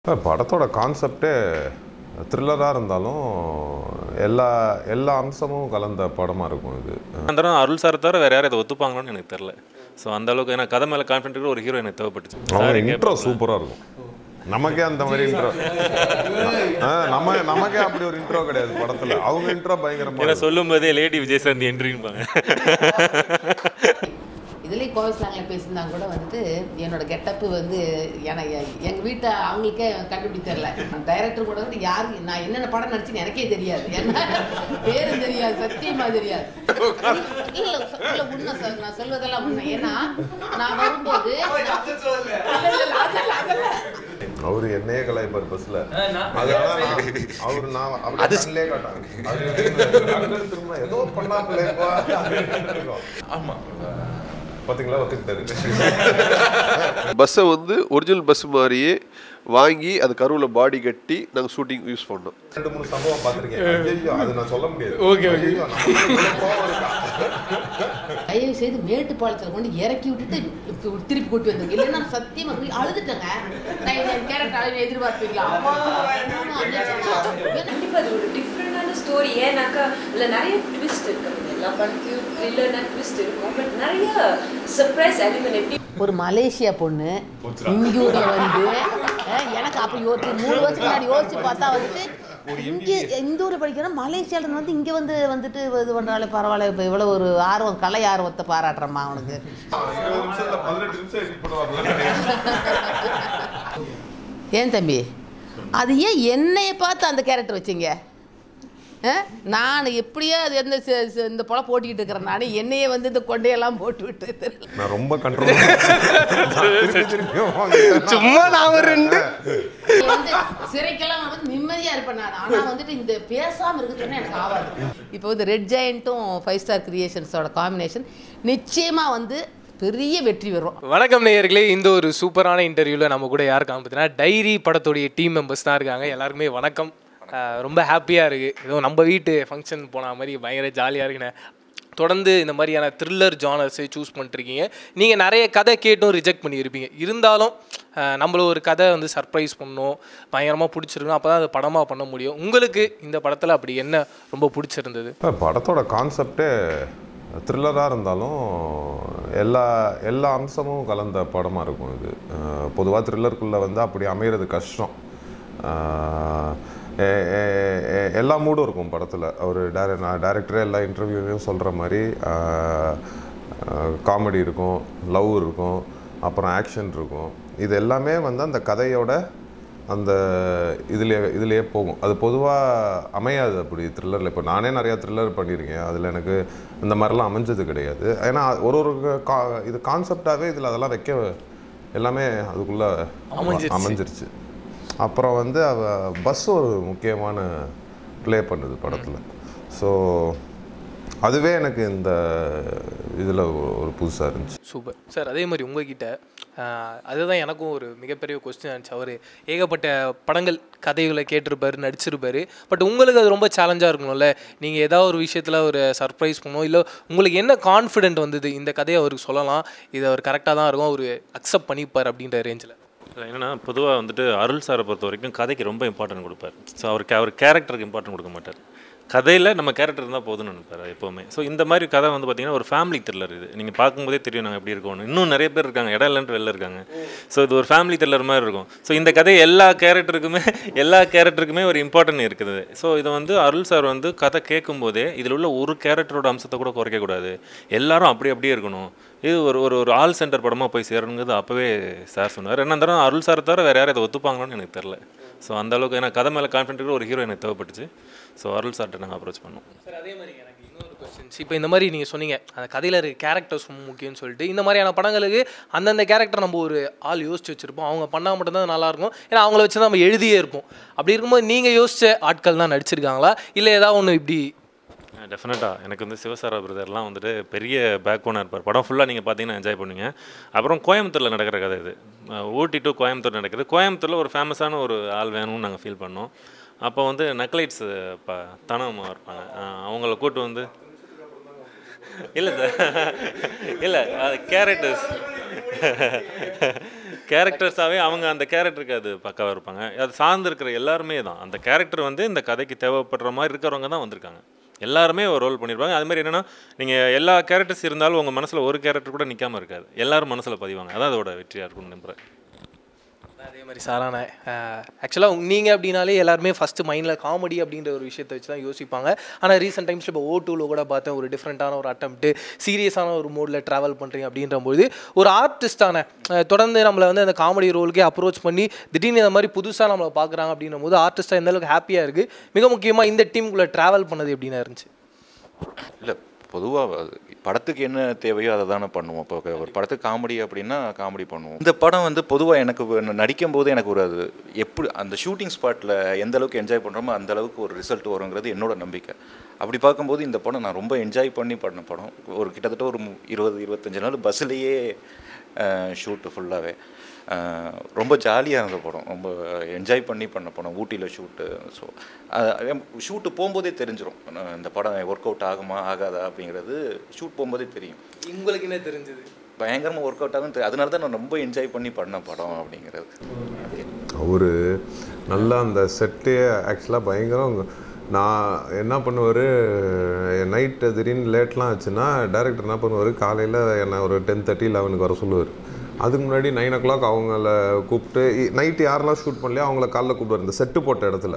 இப்போ படத்தோட கான்செப்டே த்ரில்லராக இருந்தாலும் எல்லா எல்லா அம்சமும் கலந்த படமாக இருக்கும் இது அந்த தடவை அருள் சார் தவிர வேற யாரும் இதை ஒத்துப்பாங்கன்னு எனக்கு தெரில ஸோ அந்த அளவுக்கு எனக்கு கதை மேலே கான்ஃபிடென்ட் ஒரு ஹீரோ எனக்கு தேவைப்பட்டுச்சு அவங்க சார் இன்ட்ரோ சூப்பராக இருக்கும் நமக்கே அந்த மாதிரி இன்ட்ரோ நம்ம நமக்கே அப்படி ஒரு இன்ட்ரோ கிடையாது படத்தில் அவங்க இன்ட்ரோ பயங்கரமாக ஏன்னா சொல்லும் போதே லேடி விஜயசாந்தி என்ட்ரின்பாங்க இதுலேயும் கோவை ஸ்லாங்கில் பேசியிருந்தாங்க கூட வந்துட்டு என்னோட கெட்டப்பு வந்து எனக்கு எங்கள் வீட்டை அவங்களுக்கே கண்டுபிடி தெரில டைரக்டர் கூட வந்து யாருக்கு நான் என்னென்ன படம் நடிச்சுன்னு எனக்கே தெரியாது என்ன பேரும் தெரியாது சத்தியமா தெரியாது இல்லை இல்லை உண்மை சார் நான் சொல்வதெல்லாம் உண்மை ஏன்னா நான் வரும்போது இல்ல, இல்ல, இல்ல, அதெல்லாம், அதெல்லாம். அவர் என்னையே கலாய்ப்பார் பஸ்ஸில் அதனால நான் அவர் நான் அப்படி கண்ணிலே காட்டாங்க அது அங்கே திரும்ப ஏதோ பண்ணாமலேப்பா ஆமாம் பார்த்தீங்களா ஒத்துக்கிட்டாரு பஸ்ஸை வந்து ஒரிஜினல் பஸ் மாதிரியே வாங்கி அது கருவில் பாடி கட்டி நாங்கள் ஷூட்டிங் யூஸ் பண்ணோம் ரெண்டு மூணு சம்பவம் பார்த்துருக்கேன் ஐயோ அது நான் சொல்ல முடியாது ஓகே ஓகே தயவு செய்து மேட்டுப்பாளையத்தில் கொண்டு இறக்கி விட்டுட்டு இப்ப திருப்பி கூட்டி வந்தாங்க இல்லைன்னா சத்தியமா போய் அழுதுட்டேங்க நான் என் கேரக்டர் அழுது எதிர்பார்ப்பீங்களா அம்மா, அம்மா, அம்மா. கண்டிப்பா அது ஒரு டிஃப்ரெண்டான ஸ்டோரி ஏன்னாக்கா இல்லை நிறைய ட்விஸ்ட் இருக்கு எல்லா படத்தையும் த்ரில்லர்னா ட்விஸ்ட் இருக்கும் பட் நிறைய சர்ப்ரைஸ் எலிமெண்ட் எப்படி ஒரு மலேசியா பொண்ணு இங்கூர்ல வந்து அஹ், எனக்கு அப்போ யோசிச்சு மூணு வருஷத்துக்கு முன்னாடி யோசிச்சு பார்த்தா வந்துட்டு இங்கே இந்த ஊரில் படிக்கிறோம் மலேசியால இருந்து வந்து இங்கே வந்து வந்துட்டு இது பண்ணுறாலே பரவாயில்ல இப்போ இவ்வளோ ஒரு ஆர்வம் கலை ஆர்வத்தை பாராட்டுறம்மா அவனுக்கு பதினெட்டு நிமிஷம் edit பண்ணுவாங்க ஏன் தம்பி அது ஏன் என்னைய பார்த்து அந்த கேரக்டர் வச்சீங்க அஹ்? நான் எப்படியோ அது எந்த ச- ச- இந்த பொழ போட்டிக்கிட்டு இருக்கிறேன் நான் என்னையே வந்து இந்த கொண்டையெல்லாம் போட்டு விட்டு நான் ரொம்ப கண்ட்ரோல் சும்மா நான் ஒரு ரெண்டு நீ வந்து சிறைக்கெல்லாம் நான் வந்து நிம்மதியா இருப்பேன் நான் ஆனா வந்துட்டு இந்த பேசாம இருக்கிறதுனா எனக்கு ஆகாது இப்போ வந்து ரெட் ஜெயண்ட்டும் ஃபைவ் ஸ்டார் கிரியேஷன்ஸோட காம்பினேஷன் நிச்சயமா வந்து பெரிய வெற்றி பெறும் வணக்கம் நேயர்களே இந்த ஒரு சூப்பரான இன்டர்வியூவில் நம்ம கூட யார் காமிப்பதுனா டைரி படத்துடைய டீம் மெம்பர்ஸ் தான் இருக்காங்க எல்லாருக்குமே வணக்கம் அஹ் ரொம்ப ஹாப்பியாக இருக்குது ஏதோ நம்ம வீட்டு ஃபங்க்ஷன் போன மாதிரி பயங்கர ஜாலியாக இருக்குண்ணே தொடர்ந்து இந்த மாதிரியான த்ரில்லர் ஜானர்ஸை சூஸ் பண்ணிருக்கீங்க நீங்கள் நிறைய கதை கேட்டும் ரிஜெக்ட் பண்ணியிருப்பீங்க இருந்தாலும் அஹ், நம்மள ஒரு கதை வந்து சர்ப்ரைஸ் பண்ணணும் பயங்கரமாக பிடிச்சிருக்கணும் அப்போ தான் அது படமாக பண்ண முடியும் உங்களுக்கு இந்த படத்தில் அப்படி என்ன ரொம்ப பிடிச்சிருந்தது இப்போ படத்தோட கான்செப்டே த்ரில்லராக இருந்தாலும் எல்லா எல்லா அம்சமும் கலந்த படமாக இருக்கும் இது பொதுவாக த்ரில்லருக்குள்ளே வந்து அப்படி அமையிறது கஷ்டம் அஹ் எ- எ- எ- எல்லா மூடும் இருக்கும் படத்தில் அவர் டேர நான் டேரக்டரே எல்லா இன்டர்வியூலையும் சொல்கிற மாதிரி காமெடி இருக்கும் லவ் இருக்கும் அப்புறம் ஆக்ஷன் இருக்கும் இது எல்லாமே வந்து அந்த கதையோட அந்த இதுலேயே இதுலேயே போகும் அது பொதுவாக அமையாது அப்படி த்ரில்லரில் இப்போ நானே நிறையா த்ரில்லர் பண்ணியிருக்கேன் அதில் எனக்கு இந்த மாதிரிலாம் அமைஞ்சது கிடையாது ஏன்னா ஒரு ஒரு கா இது கான்செப்டாகவே இதில் அதெல்லாம் வைக்க எல்லாமே அதுக்குள்ளே அமைஞ்சிருச்சு. அமைஞ்சிருச்சு அப்புறம் வந்து அவ பஸ் ஒரு முக்கியமான ப்ளே பண்ணுது படத்தில் ஸோ அதுவே எனக்கு இந்த இதில் ஒரு புதுசாக இருந்துச்சு சூப்பர் சார் அதே மாதிரி உங்ககிட்ட ஆஹ், அதுதான் எனக்கும் ஒரு மிகப்பெரிய கொஸ்டின் இருந்துச்சு அவர் ஏகப்பட்ட படங்கள் கதைகளை கேட்டிருப்பாரு நடிச்சிருப்பாரு பட் உங்களுக்கு அது ரொம்ப சேலஞ்சாக இருக்கணும்ல நீங்கள் ஏதாவது ஒரு விஷயத்தில் ஒரு சர்ப்ரைஸ் பண்ணணும் இல்லை உங்களுக்கு என்ன கான்ஃபிடென்ட் வந்தது இந்த கதையை அவருக்கு சொல்லலாம் இது அவர் கரெக்டாக தான் இருக்கும் அவர் அக்செப்ட் பண்ணிப்பார் அப்படின்ற ரேஞ்சில் என்னன்னா பொதுவாக வந்துட்டு அருள் சாரை பொறுத்த வரைக்கும் கதைக்கு ரொம்ப இம்பார்ட்டன்ட் கொடுப்பார் ஸோ அவருக்கு அவர் கேரக்டருக்கு இம்பார்ட்டன்ட் கொடுக்க மாட்டார் கதையில் நம்ம கேரக்டர் இருந்தால் போதும்னு நினைப்பார் எப்போவுமே ஸோ இந்த மாதிரி கதை வந்து பார்த்தீங்கன்னா ஒரு ஃபேமிலி த்ரில்லர் இது நீங்கள் பார்க்கும்போதே தெரியும் நாங்கள் எப்படி இருக்கோம்னு இன்னும் நிறைய பேர் இருக்காங்க இடம் இல்லைன்ட்டு வெளில இருக்காங்க ஸோ இது ஒரு ஃபேமிலி த்ரில்லர் மாதிரி இருக்கும் ஸோ இந்த கதை எல்லா கேரக்டருக்குமே எல்லா கேரக்டருக்குமே ஒரு இம்பார்ட்டன்ட் இருக்குது ஸோ இதை வந்து அருள் சார் வந்து கதை கேட்கும்போதே இதில் உள்ள ஒரு கேரக்டரோட அம்சத்தை கூட குறைக்கக்கூடாது எல்லாரும் அப்படி அப்படியே இருக்கணும் இது ஒரு ஒரு ஒரு ஆல் சென்டர் படமாக போய் சேரணுங்கிறது அப்போவே சார் சொன்னார் என்ன தரம் அருள் சார் தவிர வேறு யாரும் இதை ஒத்துப்பாங்கன்னு எனக்கு தெரில ஸோ அந்த அளவுக்கு எனக்கு கதை மேலே கான்ஃபிடென்ட் ஒரு ஹீரோ எனக்கு தேவைப்பட்டுச்சு ஸோ அருள் சார்கிட்ட நாங்கள் அப்ரோச் பண்ணோம் சார் அதே மாதிரி எனக்கு இன்னொரு கொஸ்டின்ஸ் இப்போ இந்த மாதிரி நீங்கள் சொன்னீங்க அந்த கதையில் இருக்க கேரக்டர்ஸ் ரொம்ப முக்கியம்னு சொல்லிட்டு இந்த மாதிரியான படங்களுக்கு அந்தந்த கேரக்டர் நம்ம ஒரு ஆள் யோசிச்சு வச்சிருப்போம் அவங்க பண்ணால் மட்டும்தான் அது நல்லாயிருக்கும் ஏன்னா அவங்கள வச்சு தான் நம்ம எழுதியே இருப்போம் அப்படி இருக்கும்போது நீங்கள் யோசிச்ச ஆட்கள் தான் நடிச்சிருக்காங்களா இல்லை ஏதாவது ஒன்று இப்படி டெஃபினட்டாக எனக்கு வந்து சிவசாரா பிரதர்லாம் வந்துட்டு பெரிய பேக் போனாக இருப்பார் படம் ஃபுல்லாக நீங்கள் பார்த்தீங்கன்னா என்ஜாய் பண்ணுவீங்க அப்புறம் கோயம்புத்தூரில் நடக்கிற கதை இது அஹ் ஊட்டி டு கோயம்புத்தூர் நடக்குது கோயம்புத்தூரில் ஒரு ஃபேமஸான ஒரு ஆள் வேணும்னு நாங்கள் ஃபீல் பண்ணோம் அப்போ வந்து நக்லைட்ஸ் ப தனமாக இருப்பாங்க அஹ் அவங்கள கூட்டு வந்து இல்லை சார் இல்லை கேரக்டர்ஸ் கேரக்டர்ஸாகவே அவங்க அந்த கேரக்டருக்கு அது பக்காவாக இருப்பாங்க அது சார்ந்து இருக்கிற எல்லாருமே தான் அந்த கேரக்டர் வந்து இந்த கதைக்கு தேவைப்படுற மாதிரி இருக்கிறவங்க தான் வந்திருக்காங்க எல்லாருமே ஒரு ரோல் பண்ணியிருப்பாங்க அது மாதிரி என்னென்னா நீங்கள் எல்லா கேரக்டர்ஸ் இருந்தாலும் உங்கள் மனசில் ஒரு கேரக்டர் கூட நிற்காம இருக்காது எல்லாரும் மனசில் பதிவாங்க அதான் அதோட வெற்றியாக இருக்கும்னு நம்புகிறேன் அதே மாதிரி சாரான ஆக்சுவலாக நீங்கள் அப்படின்னாலே எல்லாருமே ஃபஸ்ட்டு மைண்டில் காமெடி அப்படின்ற ஒரு விஷயத்தை வச்சு தான் யோசிப்பாங்க ஆனால் ரீசெண்ட் டைம்ஸ் இப்போ ஓ டூவில் கூட பார்த்தேன் ஒரு டிஃப்ரெண்ட்டான ஒரு அட்டம்ப்ட்டு சீரியஸான ஒரு மூடில் ட்ராவல் பண்ணுறீங்க அப்படின்றபோது ஒரு ஆர்டிஸ்டான தொடர்ந்து நம்மளை வந்து அந்த காமெடி ரோலுக்கே அப்ரோச் பண்ணி திடீர்னு இந்த மாதிரி புதுசாக நம்மளை பார்க்குறாங்க அப்படின்னும் போது ஆர்டிஸ்ட்டாக எந்த அளவுக்கு ஹாப்பியாக இருக்குது மிக முக்கியமாக இந்த டீமுக்குள்ளே ட்ராவல் பண்ணது எப்படின்னா இருந்துச்சு இல்லை பொதுவாக படத்துக்கு என்ன தேவையோ அதை தானே பண்ணுவோம் இப்போ ஒரு படத்துக்கு காமெடி அப்படின்னா காமெடி பண்ணுவோம் இந்த படம் வந்து பொதுவாக எனக்கு வ- நடிக்கும் போது எனக்கு ஒரு அது எப்படி அந்த ஷூட்டிங் ஸ்பாட்டில் எந்த அளவுக்கு என்ஜாய் பண்ணுறோமோ அந்த அளவுக்கு ஒரு ரிசல்ட் வருங்கிறது என்னோட நம்பிக்கை அப்படி பார்க்கும்போது இந்த படம் நான் ரொம்ப என்ஜாய் பண்ணி பண்ண படம் ஒரு கிட்டத்தட்ட ஒரு மு- இருபது இருபத்தஞ்சு நாள் பஸ்ஸுலேயே ஷூட்டு ஃபுல்லாகவே ரொம்ப ஜாலியாக இருந்த படம் ரொம்ப என்ஜாய் பண்ணி பண்ண படம் ஊட்டியில் ஷூட்டு ஸோ ஷூட்டு போகும்போதே தெரிஞ்சிடும் இந்த படம் ஒர்க் அவுட் ஆகுமா ஆகாதா அப்படிங்கிறது ஷூட் போகும்போதே தெரியும் உங்களுக்கு என்ன தெரிஞ்சது பயங்கரமாக ஒர்க் அவுட் ஆகும் அதனால தான் நான் ரொம்ப என்ஜாய் பண்ணி பண்ண படம் அப்படிங்கிறது அவர் நல்லா அந்த செட்டே ஆக்சுவலாக பயங்கரம் நான் என்ன பண்ணுவார் நைட்டு திடீர்னு லேட்லாம் ஆச்சுன்னா டேரக்டர் என்ன பண்ணுவார் காலையில் என்ன ஒரு டென் தேர்ட்டி லெவனுக்கு வர சொல்லுவார் அதுக்கு முன்னாடி நைன் ஓ கிளாக் அவங்கள கூப்பிட்டு நைட்டு யாரெல்லாம் ஷூட் பண்ணலையோ அவங்கள காலைல கூப்பிடுவார் இந்த செட்டு போட்ட இடத்துல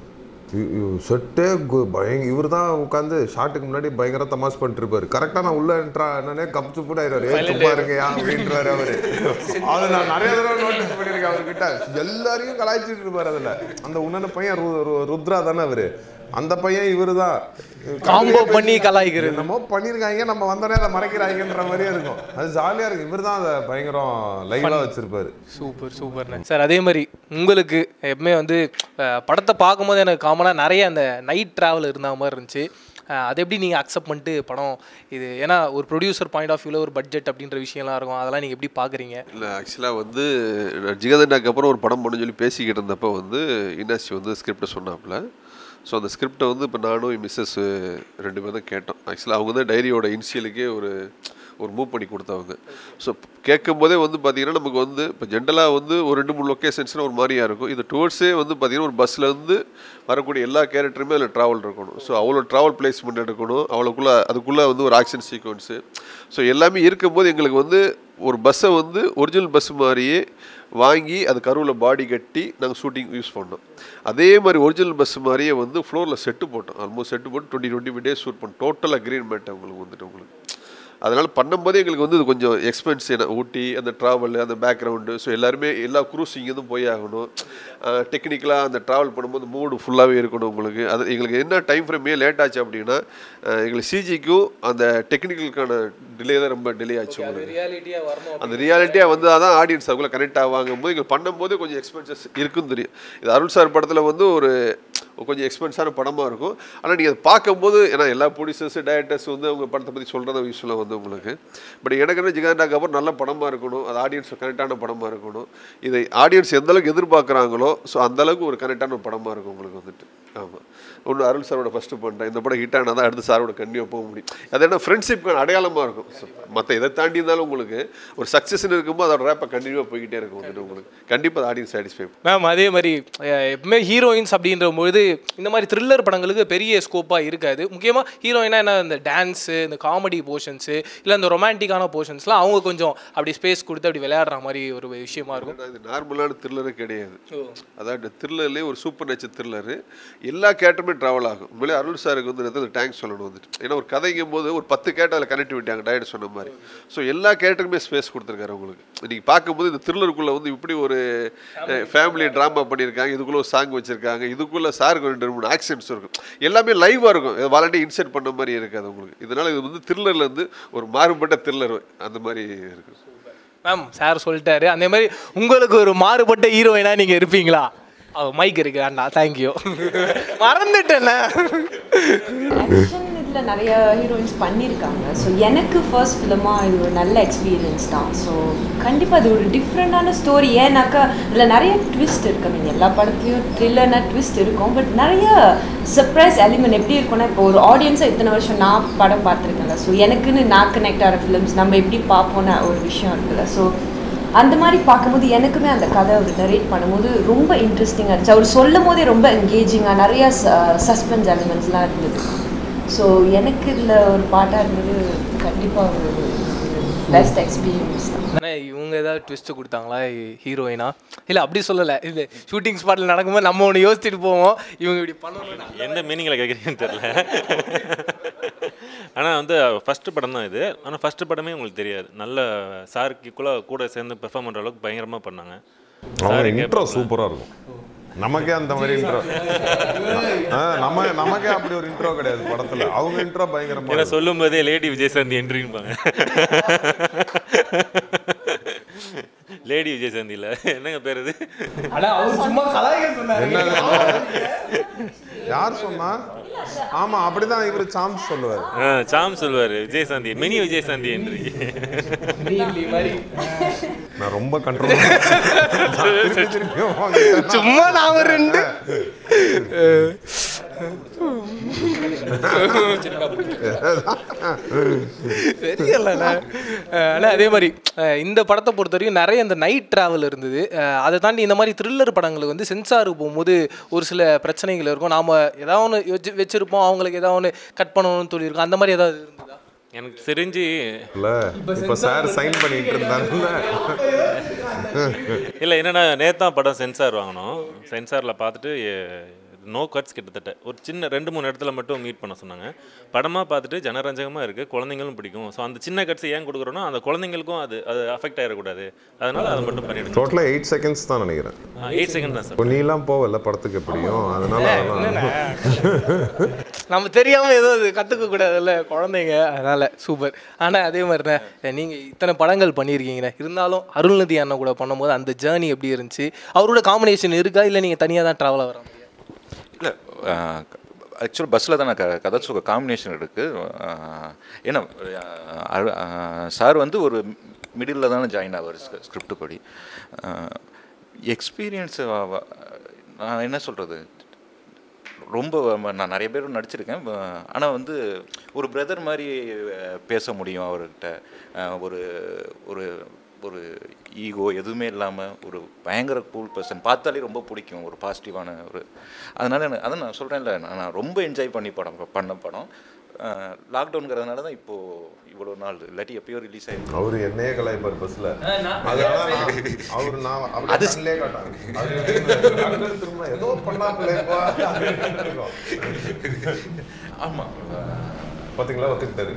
செட்டே பயங்க இவர் தான் உட்காந்து ஷாட்டுக்கு முன்னாடி பயங்கர தமாஷ் பண்ணிட்டு இருப்பாரு கரெக்டாக நான் உள்ள என்ட்ரா என்னன்னே கப்ச்சு கூட ஆயிடுவாரு "ஏய், சும்மா இருங்கயா அப்படின்றாரு அவரு அதை நான் நிறைய தடவை நோட்டீஸ் பண்ணியிருக்கேன் அவர்கிட்ட எல்லாரையும் கலாய்ச்சிட்டு இருப்பாரு அதுல அந்த உன்னன பையன் ரு- ரு- ருத்ரா தானே அவரு அந்த பையன் இவரு தான் காம்போ பண்ணி கலாய்க்கிறது என்னமோ பண்ணியிருக்காங்க நம்ம வந்தோடனே அதை மறைக்கிறாங்கன்ற மாதிரியே இருக்கும் அது ஜாலியாக இருக்கும் இவர் தான் அதை பயங்கரம் லைவாக வச்சிருப்பாரு சூப்பர் சூப்பர்ண்ணே சார் அதே மாதிரி உங்களுக்கு எப்பவுமே வந்து அஹ், படத்தை பார்க்கும்போது எனக்கு காமனாக நிறைய அந்த நைட் ட்ராவல் இருந்த மாதிரி இருந்துச்சு அஹ், அதை எப்படி நீங்கள் அக்செப்ட் பண்ணிட்டு படம் இது ஏன்னா ஒரு ப்ரொடியூசர் பாயிண்ட் ஆஃப் வியூவில் ஒரு பட்ஜெட் அப்படின்ற விஷயம்லாம் இருக்கும் அதெல்லாம் நீங்கள் எப்படி பார்க்குறீங்க இல்லை ஆக்சுவலாக வந்து ஜிகதண்டாக்கு அப்புறம் ஒரு படம் பண்ணு சொல்லி பேசிக்கிட்டு இருந்தப்போ வந்து இன்னாசி வந்து ஸ்கிரிப்டை சொன்னாப்புல ஸோ அந்த ஸ்கிரிப்டை வந்து இப்போ நானும் என் மிஸ்ஸஸ் ரெண்டு பேரும் தான் கேட்டோம் ஆக்சுவலாக அவங்க தான் டைரியோட இனிஷியலுக்கே ஒரு ஒரு மூவ் பண்ணி கொடுத்தவங்க ஸோ கேட்கும் போதே வந்து பார்த்தீங்கன்னா நமக்கு வந்து இப்போ ஜென்ரலாக வந்து ஒரு ரெண்டு மூணு லொக்கேஷன்ஸ்னால் ஒரு மாதிரியா இருக்கும் இது டுவர்ட்ஸே வந்து பார்த்தீங்கன்னா ஒரு பஸ்ஸில் இருந்து வரக்கூடிய எல்லா கேரக்டருமே அதில் ட்ராவல் இருக்கணும் ஸோ அவ்வளோ ட்ராவல் பிளேஸ்மெண்ட் எடுக்கணும் அவ்வளோக்குள்ளே அதுக்குள்ளே வந்து ஒரு ஆக்ஷன் சீக்வன்ஸு ஸோ எல்லாமே இருக்கும்போது எங்களுக்கு வந்து ஒரு பஸ்ஸை வந்து ஒரிஜினல் பஸ் மாதிரியே வாங்கி அது கருவில் பாடி கட்டி நாங்கள் ஷூட்டிங் யூஸ் பண்ணோம் அதே மாதிரி ஒரிஜினல் பஸ் மாதிரியே வந்து ஃப்ளோரில் செட்டு போட்டோம் ஆல்மோஸ்ட் செட்டு போட்டு twenty twenty five days shoot பண்ணோம் டோட்டல் அக்ரீன்மெண்ட் உங்களுக்கு வந்துட்டு உங்களுக்கு அதனால் பண்ணும்போதே எங்களுக்கு வந்து இது கொஞ்சம் எக்ஸ்பென்ஸ் என்ன ஊட்டி அந்த ட்ராவல் அந்த பேக்ரவுண்டு ஸோ எல்லாருமே எல்லா குரூஸ் இங்கேருந்து போய் ஆகணும் டெக்னிக்கலாக அந்த ட்ராவல் பண்ணும்போது மூடு ஃபுல்லாகவே இருக்கணும் உங்களுக்கு அது எங்களுக்கு என்ன டைம் ஃப்ரேமே லேட் ஆச்சு அப்படின்னா அஹ், எங்களுக்கு சிஜிக்கும் அந்த டெக்னிக்கலுக்கான டிலே தான் ரொம்ப டிலே ஆச்சு உங்களுக்கு ரியாலிட்டியாக வரணும் அந்த ரியாலிட்டியாக வந்து அதான் ஆடியன்ஸ் அதுக்குள்ளே கனெக்ட் ஆவாங்கும் போது இங்கே பண்ணும்போது கொஞ்சம் எக்ஸ்பென்சஸ் இருக்குன்னு தெரியும் இது அருள் சார் படத்தில் வந்து ஒரு கொஞ்சம் எக்ஸ்பென்ஸான படமாக இருக்கும் ஆனால் நீங்கள் அதை பார்க்கும்போது ஏன்னா எல்லா ப்ரொடியூசர்ஸ் டேரக்டர்ஸ் வந்து அவங்க படத்தை பற்றி சொல்கிறத யூஸ்ஃபுல்லாக வந்து உங்களுக்கு பட் எனக்கு என்ன ஜிகாண்டாக்கு அப்புறம் நல்ல படமாக இருக்கணும் அது ஆடியன்ஸ் கனெக்டான படமாக இருக்கணும் இதை ஆடியன்ஸ் எந்த அளவுக்கு எதிர்பார்க்குறாங்களோ ஸோ அந்த அளவுக்கு ஒரு கனெக்டான படமாக இருக்கும் உங்களுக்கு வந்துட்டு ஆமாம் ஒன்று அருள் சாரோட ஃபஸ்ட்டு பண்ணுறேன் இந்த படம் ஹிட் ஆனால் தான் அடுத்து சாரோட கண்டிப்பாக போக முடியும் அது என்ன ஃப்ரெண்ட்ஷிப்க்கான அடையாளமாக இருக்கும் மற்ற எதை தாண்டி இருந்தாலும் உங்களுக்கு ஒரு சக்ஸஸ்ன்னு இருக்கும்போது அதோட ரேப்பை கண்டினியூவாக போய்கிட்டே இருக்கும் வந்துட்டு உங்களுக்கு கண்டிப்பாக ஆடியன்ஸ் சாட்டிஸ்ஃபை மேம் அதே மாதிரி அஹ், எப்பவுமே ஹீரோயின்ஸ் அப்படின்ற பொழுது இந்த மாதிரி த்ரில்லர் படங்களுக்கு பெரிய ஸ்கோப்பாக இருக்காது முக்கியமாக ஹீரோயினா என்ன இந்த டான்ஸு இந்த காமெடி போர்ஷன்ஸு இல்லை இந்த ரொமான்டிக்கான போர்ஷன்ஸ்லாம் அவங்க கொஞ்சம் அப்படி ஸ்பேஸ் கொடுத்து அப்படி விளையாடுற மாதிரி ஒரு விஷயமா இருக்கும் ஆனா இது நார்மலான த்ரில்லரு கிடையாது அதாவது த்ரில்லர்லேயே ஒரு சூப்பர் நேச்சர் த்ரில்லரு எல்லா கேரக்டருமே ட்ராவல் ஆகும் உண்மையிலே அருள் சாருக்கு வந்து இந்த டேங்க் சொல்லணும் வந்துட்டு ஏன்னா ஒரு கதைங்கும் போது ஒரு பத்து கேரக்டர் அதில் கனெக்டிவிட்டி அங்கே டயட் சொன்ன மாதிரி ஸோ எல்லா கேரக்டருமே ஸ்பேஸ் கொடுத்துருக்காரு உங்களுக்கு நீங்கள் பார்க்கும்போது இந்த த்ரில்லருக்குள்ளே வந்து இப்படி ஒரு ஃபேமிலி ட்ராமா பண்ணியிருக்காங்க இதுக்குள்ளே ஒரு சாங் வச்சுருக்காங்க இதுக்குள்ளே சாருக்கு ரெண்டு மூணு ஆக்ஷன்ஸ் இருக்கும் எல்லாமே லைவாக இருக்கும் வாலண்டி இன்செர்ட் பண்ண மாதிரி இருக்காது உங்களுக்கு இதனால் இது வந்து த்ரில்லரில் இருந்து ஒரு மாறுபட்ட த்ரில்லர் அந்த மாதிரி இருக்குது மேம் சார் சொல்லிட்டாரு அந்த மாதிரி உங்களுக்கு ஒரு மாறுபட்ட ஹீரோயினா நீங்கள் இருப்பீங்களா அவ மைக் இருக்கு அண்ணா தேங்க்யூ மறந்துட்டேண்ணே ஆக்ஷன் இதில் நிறைய ஹீரோயின்ஸ் பண்ணியிருக்காங்க ஸோ எனக்கு ஃபர்ஸ்ட் ஃபிலிமாக இது ஒரு நல்ல எக்ஸ்பீரியன்ஸ் தான் ஸோ கண்டிப்பாக அது ஒரு டிஃப்ரெண்டான ஸ்டோரி ஏன்னாக்கா இதில் நிறைய ட்விஸ்ட் இருக்கு நீங்கள் எல்லா படத்துலையும் த்ரில்லர்னா ட்விஸ்ட் இருக்கும் பட் நிறைய சர்ப்ரைஸ் எலிமெண்ட் எப்படி இருக்கும்னா இப்போ ஒரு ஆடியன்ஸாக இத்தனை வருஷம் நான் படம் பார்த்துருக்கேன்ல ஸோ எனக்குன்னு நான் கனெக்ட் ஆகிற ஃபிலிம்ஸ் நம்ம எப்படி பார்ப்போம்னு ஒரு விஷயம் இருக்குல்ல ஸோ அந்த மாதிரி பார்க்கும்போது எனக்குமே அந்த கதை அவர் நரேட் பண்ணும்போது ரொம்ப இன்ட்ரெஸ்டிங்காக இருந்துச்சு அவர் சொல்லும் போதே ரொம்ப என்கேஜிங்காக நிறைய சஸ்பென்ஸ் எலிமெண்ட்ஸ்லாம் இருந்தது ஸோ எனக்கு இதில் ஒரு பாட்டாக இருந்தது கண்டிப்பாக ஒரு பெஸ்ட் எக்ஸ்பீரியன்ஸ் தான் ஆனால் இவங்க ஏதாவது ட்விஸ்ட்டு கொடுத்தாங்களா ஹீரோயினா இல்லை அப்படி சொல்லலை இது ஷூட்டிங் ஸ்பாட்டில் நடக்கும்போது நம்ம ஒன்று யோசிச்சுட்டு போவோம் இவங்க இப்படி பண்ணணும் எந்த மீனிங்கில் கேட்குறீங்கன்னு தெரில ஆனால் வந்து ஃபஸ்ட்டு படம் தான் இது ஆனால் ஃபஸ்ட்டு படமே உங்களுக்கு தெரியாது நல்ல சாருக்கு கூட கூட சேர்ந்து பெர்ஃபார்ம் பண்ணுற அளவுக்கு பயங்கரமாக பண்ணாங்க அவங்க இன்ட்ரோ சூப்பராக இருக்கும் நமக்கே அந்த மாதிரி இன்ட்ரோ நம்ம நமக்கே அப்படி ஒரு இன்ட்ரோ கிடையாது படத்துல அவங்க இன்ட்ரோ பயங்கரமா ஏன்னா இருக்கும். சொல்லும் போதே லேடி விஜயசாந்தி என்ட்ரின்பாங்க லேடி விஜயசாந்தியில் என்னங்க பேர் இது ஆனால் அவர் சும்மா கலாய்க்க சொன்னார் என்னது? யார் சொன்னா ஆமா அப்படிதான் இவரு சாம்ஸ் சொல்லுவாரு ஆ, சாம் சொல்லுவார் விஜயசாந்தி மினி விஜயசாந்தி என்ட்ரி மாதிரி நான் ரொம்ப கண்ட்ரோல் சும்மா நான் ஒரு ரெண்டு தெரியலண்ணா ஆனால் அதே மாதிரி அஹ், இந்த படத்தை பொறுத்த வரைக்கும் நிறைய இந்த நைட் ட்ராவல் இருந்தது அஹ், அதை தாண்டி இந்த மாதிரி த்ரில்லர் படங்களுக்கு வந்து சென்சாருக்கு போகும்போது ஒரு சில பிரச்சனைகள் இருக்கும் நாம் ஏதாவது ஒன்று வச்சு வச்சுருப்போம் அவங்களுக்கு ஏதாவது ஒன்று கட் பண்ணணும்னு சொல்லியிருக்கோம் அந்த மாதிரி ஏதாவது இருந்ததா எனக்கு தெரிஞ்சு இல்ல இப்ப சார் சைன் பண்ணிட்டு இருந்தாங்கல்ல இல்லை என்னென்னா நேத்தான் படம் சென்சார் வாங்கினோம் சென்சாரில் பார்த்துட்டு நோ கட்ஸ் கிட்டத்தட்ட ஒரு சின்ன ரெண்டு மூணு இடத்துல மட்டும் மீட் பண்ண சொன்னாங்க படமாக பார்த்துட்டு ஜனரஞ்சகமாக இருக்குது குழந்தைங்களும் பிடிக்கும் ஸோ அந்த சின்ன கட்ஸ் ஏன் கொடுக்குறோன்னா அந்த குழந்தைங்களுக்கும் அது அது அஃபெக்ட் ஆகிடக்கூடாது அதனால அதை மட்டும் பண்ணிடுங்க டோட்டலா எயிட் செகண்ட்ஸ் தான் நினைக்கிறேன் எயிட் செகண்ட் தான் சார் இப்போ நீலாம் போவல படத்துக்கு எப்படியும் அதனால அதெல்லாம் நம்ம தெரியாமல் ஏதோ அது கற்றுக்க கூடாதுல்ல குழந்தைங்க அதனால் சூப்பர் ஆனால் அதே மாதிரி தான் நீங்கள் இத்தனை படங்கள் பண்ணியிருக்கீங்க இருந்தாலும் அருள்நிதி அண்ணன் கூட பண்ணும்போது அந்த ஜேர்னி எப்படி இருந்துச்சு அவரோட காம்பினேஷன் இருக்கா இல்லை நீங்கள் தனியாக தான் ட்ராவல் ஆகிற மாதிரியா இல்லை ஆக்சுவல் பஸ்ஸில் தான் நான் க கதை சுக காம்பினேஷன் இருக்குது ஏன்னா சார் வந்து ஒரு மிடில் தானே ஜாயின் ஆவார் ஸ்கிரிப்ட் படி எக்ஸ்பீரியன்ஸ் நான் என்ன சொல்கிறது ரொம்ப ம- நான் நிறைய பேர் நடிச்சிருக்கேன் ஆனால் வந்து ஒரு பிரதர் மாதிரி அஹ், பேச முடியும் அவர்கிட்ட அஹ், ஒரு ஒரு ஒரு ஈகோ எதுவுமே இல்லாமல் ஒரு பயங்கர கூல் பர்சன் பார்த்தாலே ரொம்ப பிடிக்கும் ஒரு பாசிட்டிவான ஒரு அதனால் எனக்கு அதான் நான் சொல்கிறேன்ல நான் நான் ரொம்ப என்ஜாய் பண்ணி படம் பண்ண படம் லாக்டவுனுங்கிறதுனால தான் இப்போது இவ்வளோ நாள் இல்லாட்டி எப்பயோ ரிலீஸ் ஆயிருக்கு அவரு என்னையே கலாய்ப்பார் பஸ்ல அதனால நான் அவரு நான் அவர் அது- கண்ணிலே காட்டாங்க அவரு அடுத்தது திரும்ப ஏதோ பண்ணாப்புலேப்பா ஆமாம் பாத்தீங்களா ஒத்துக்கிட்டாரு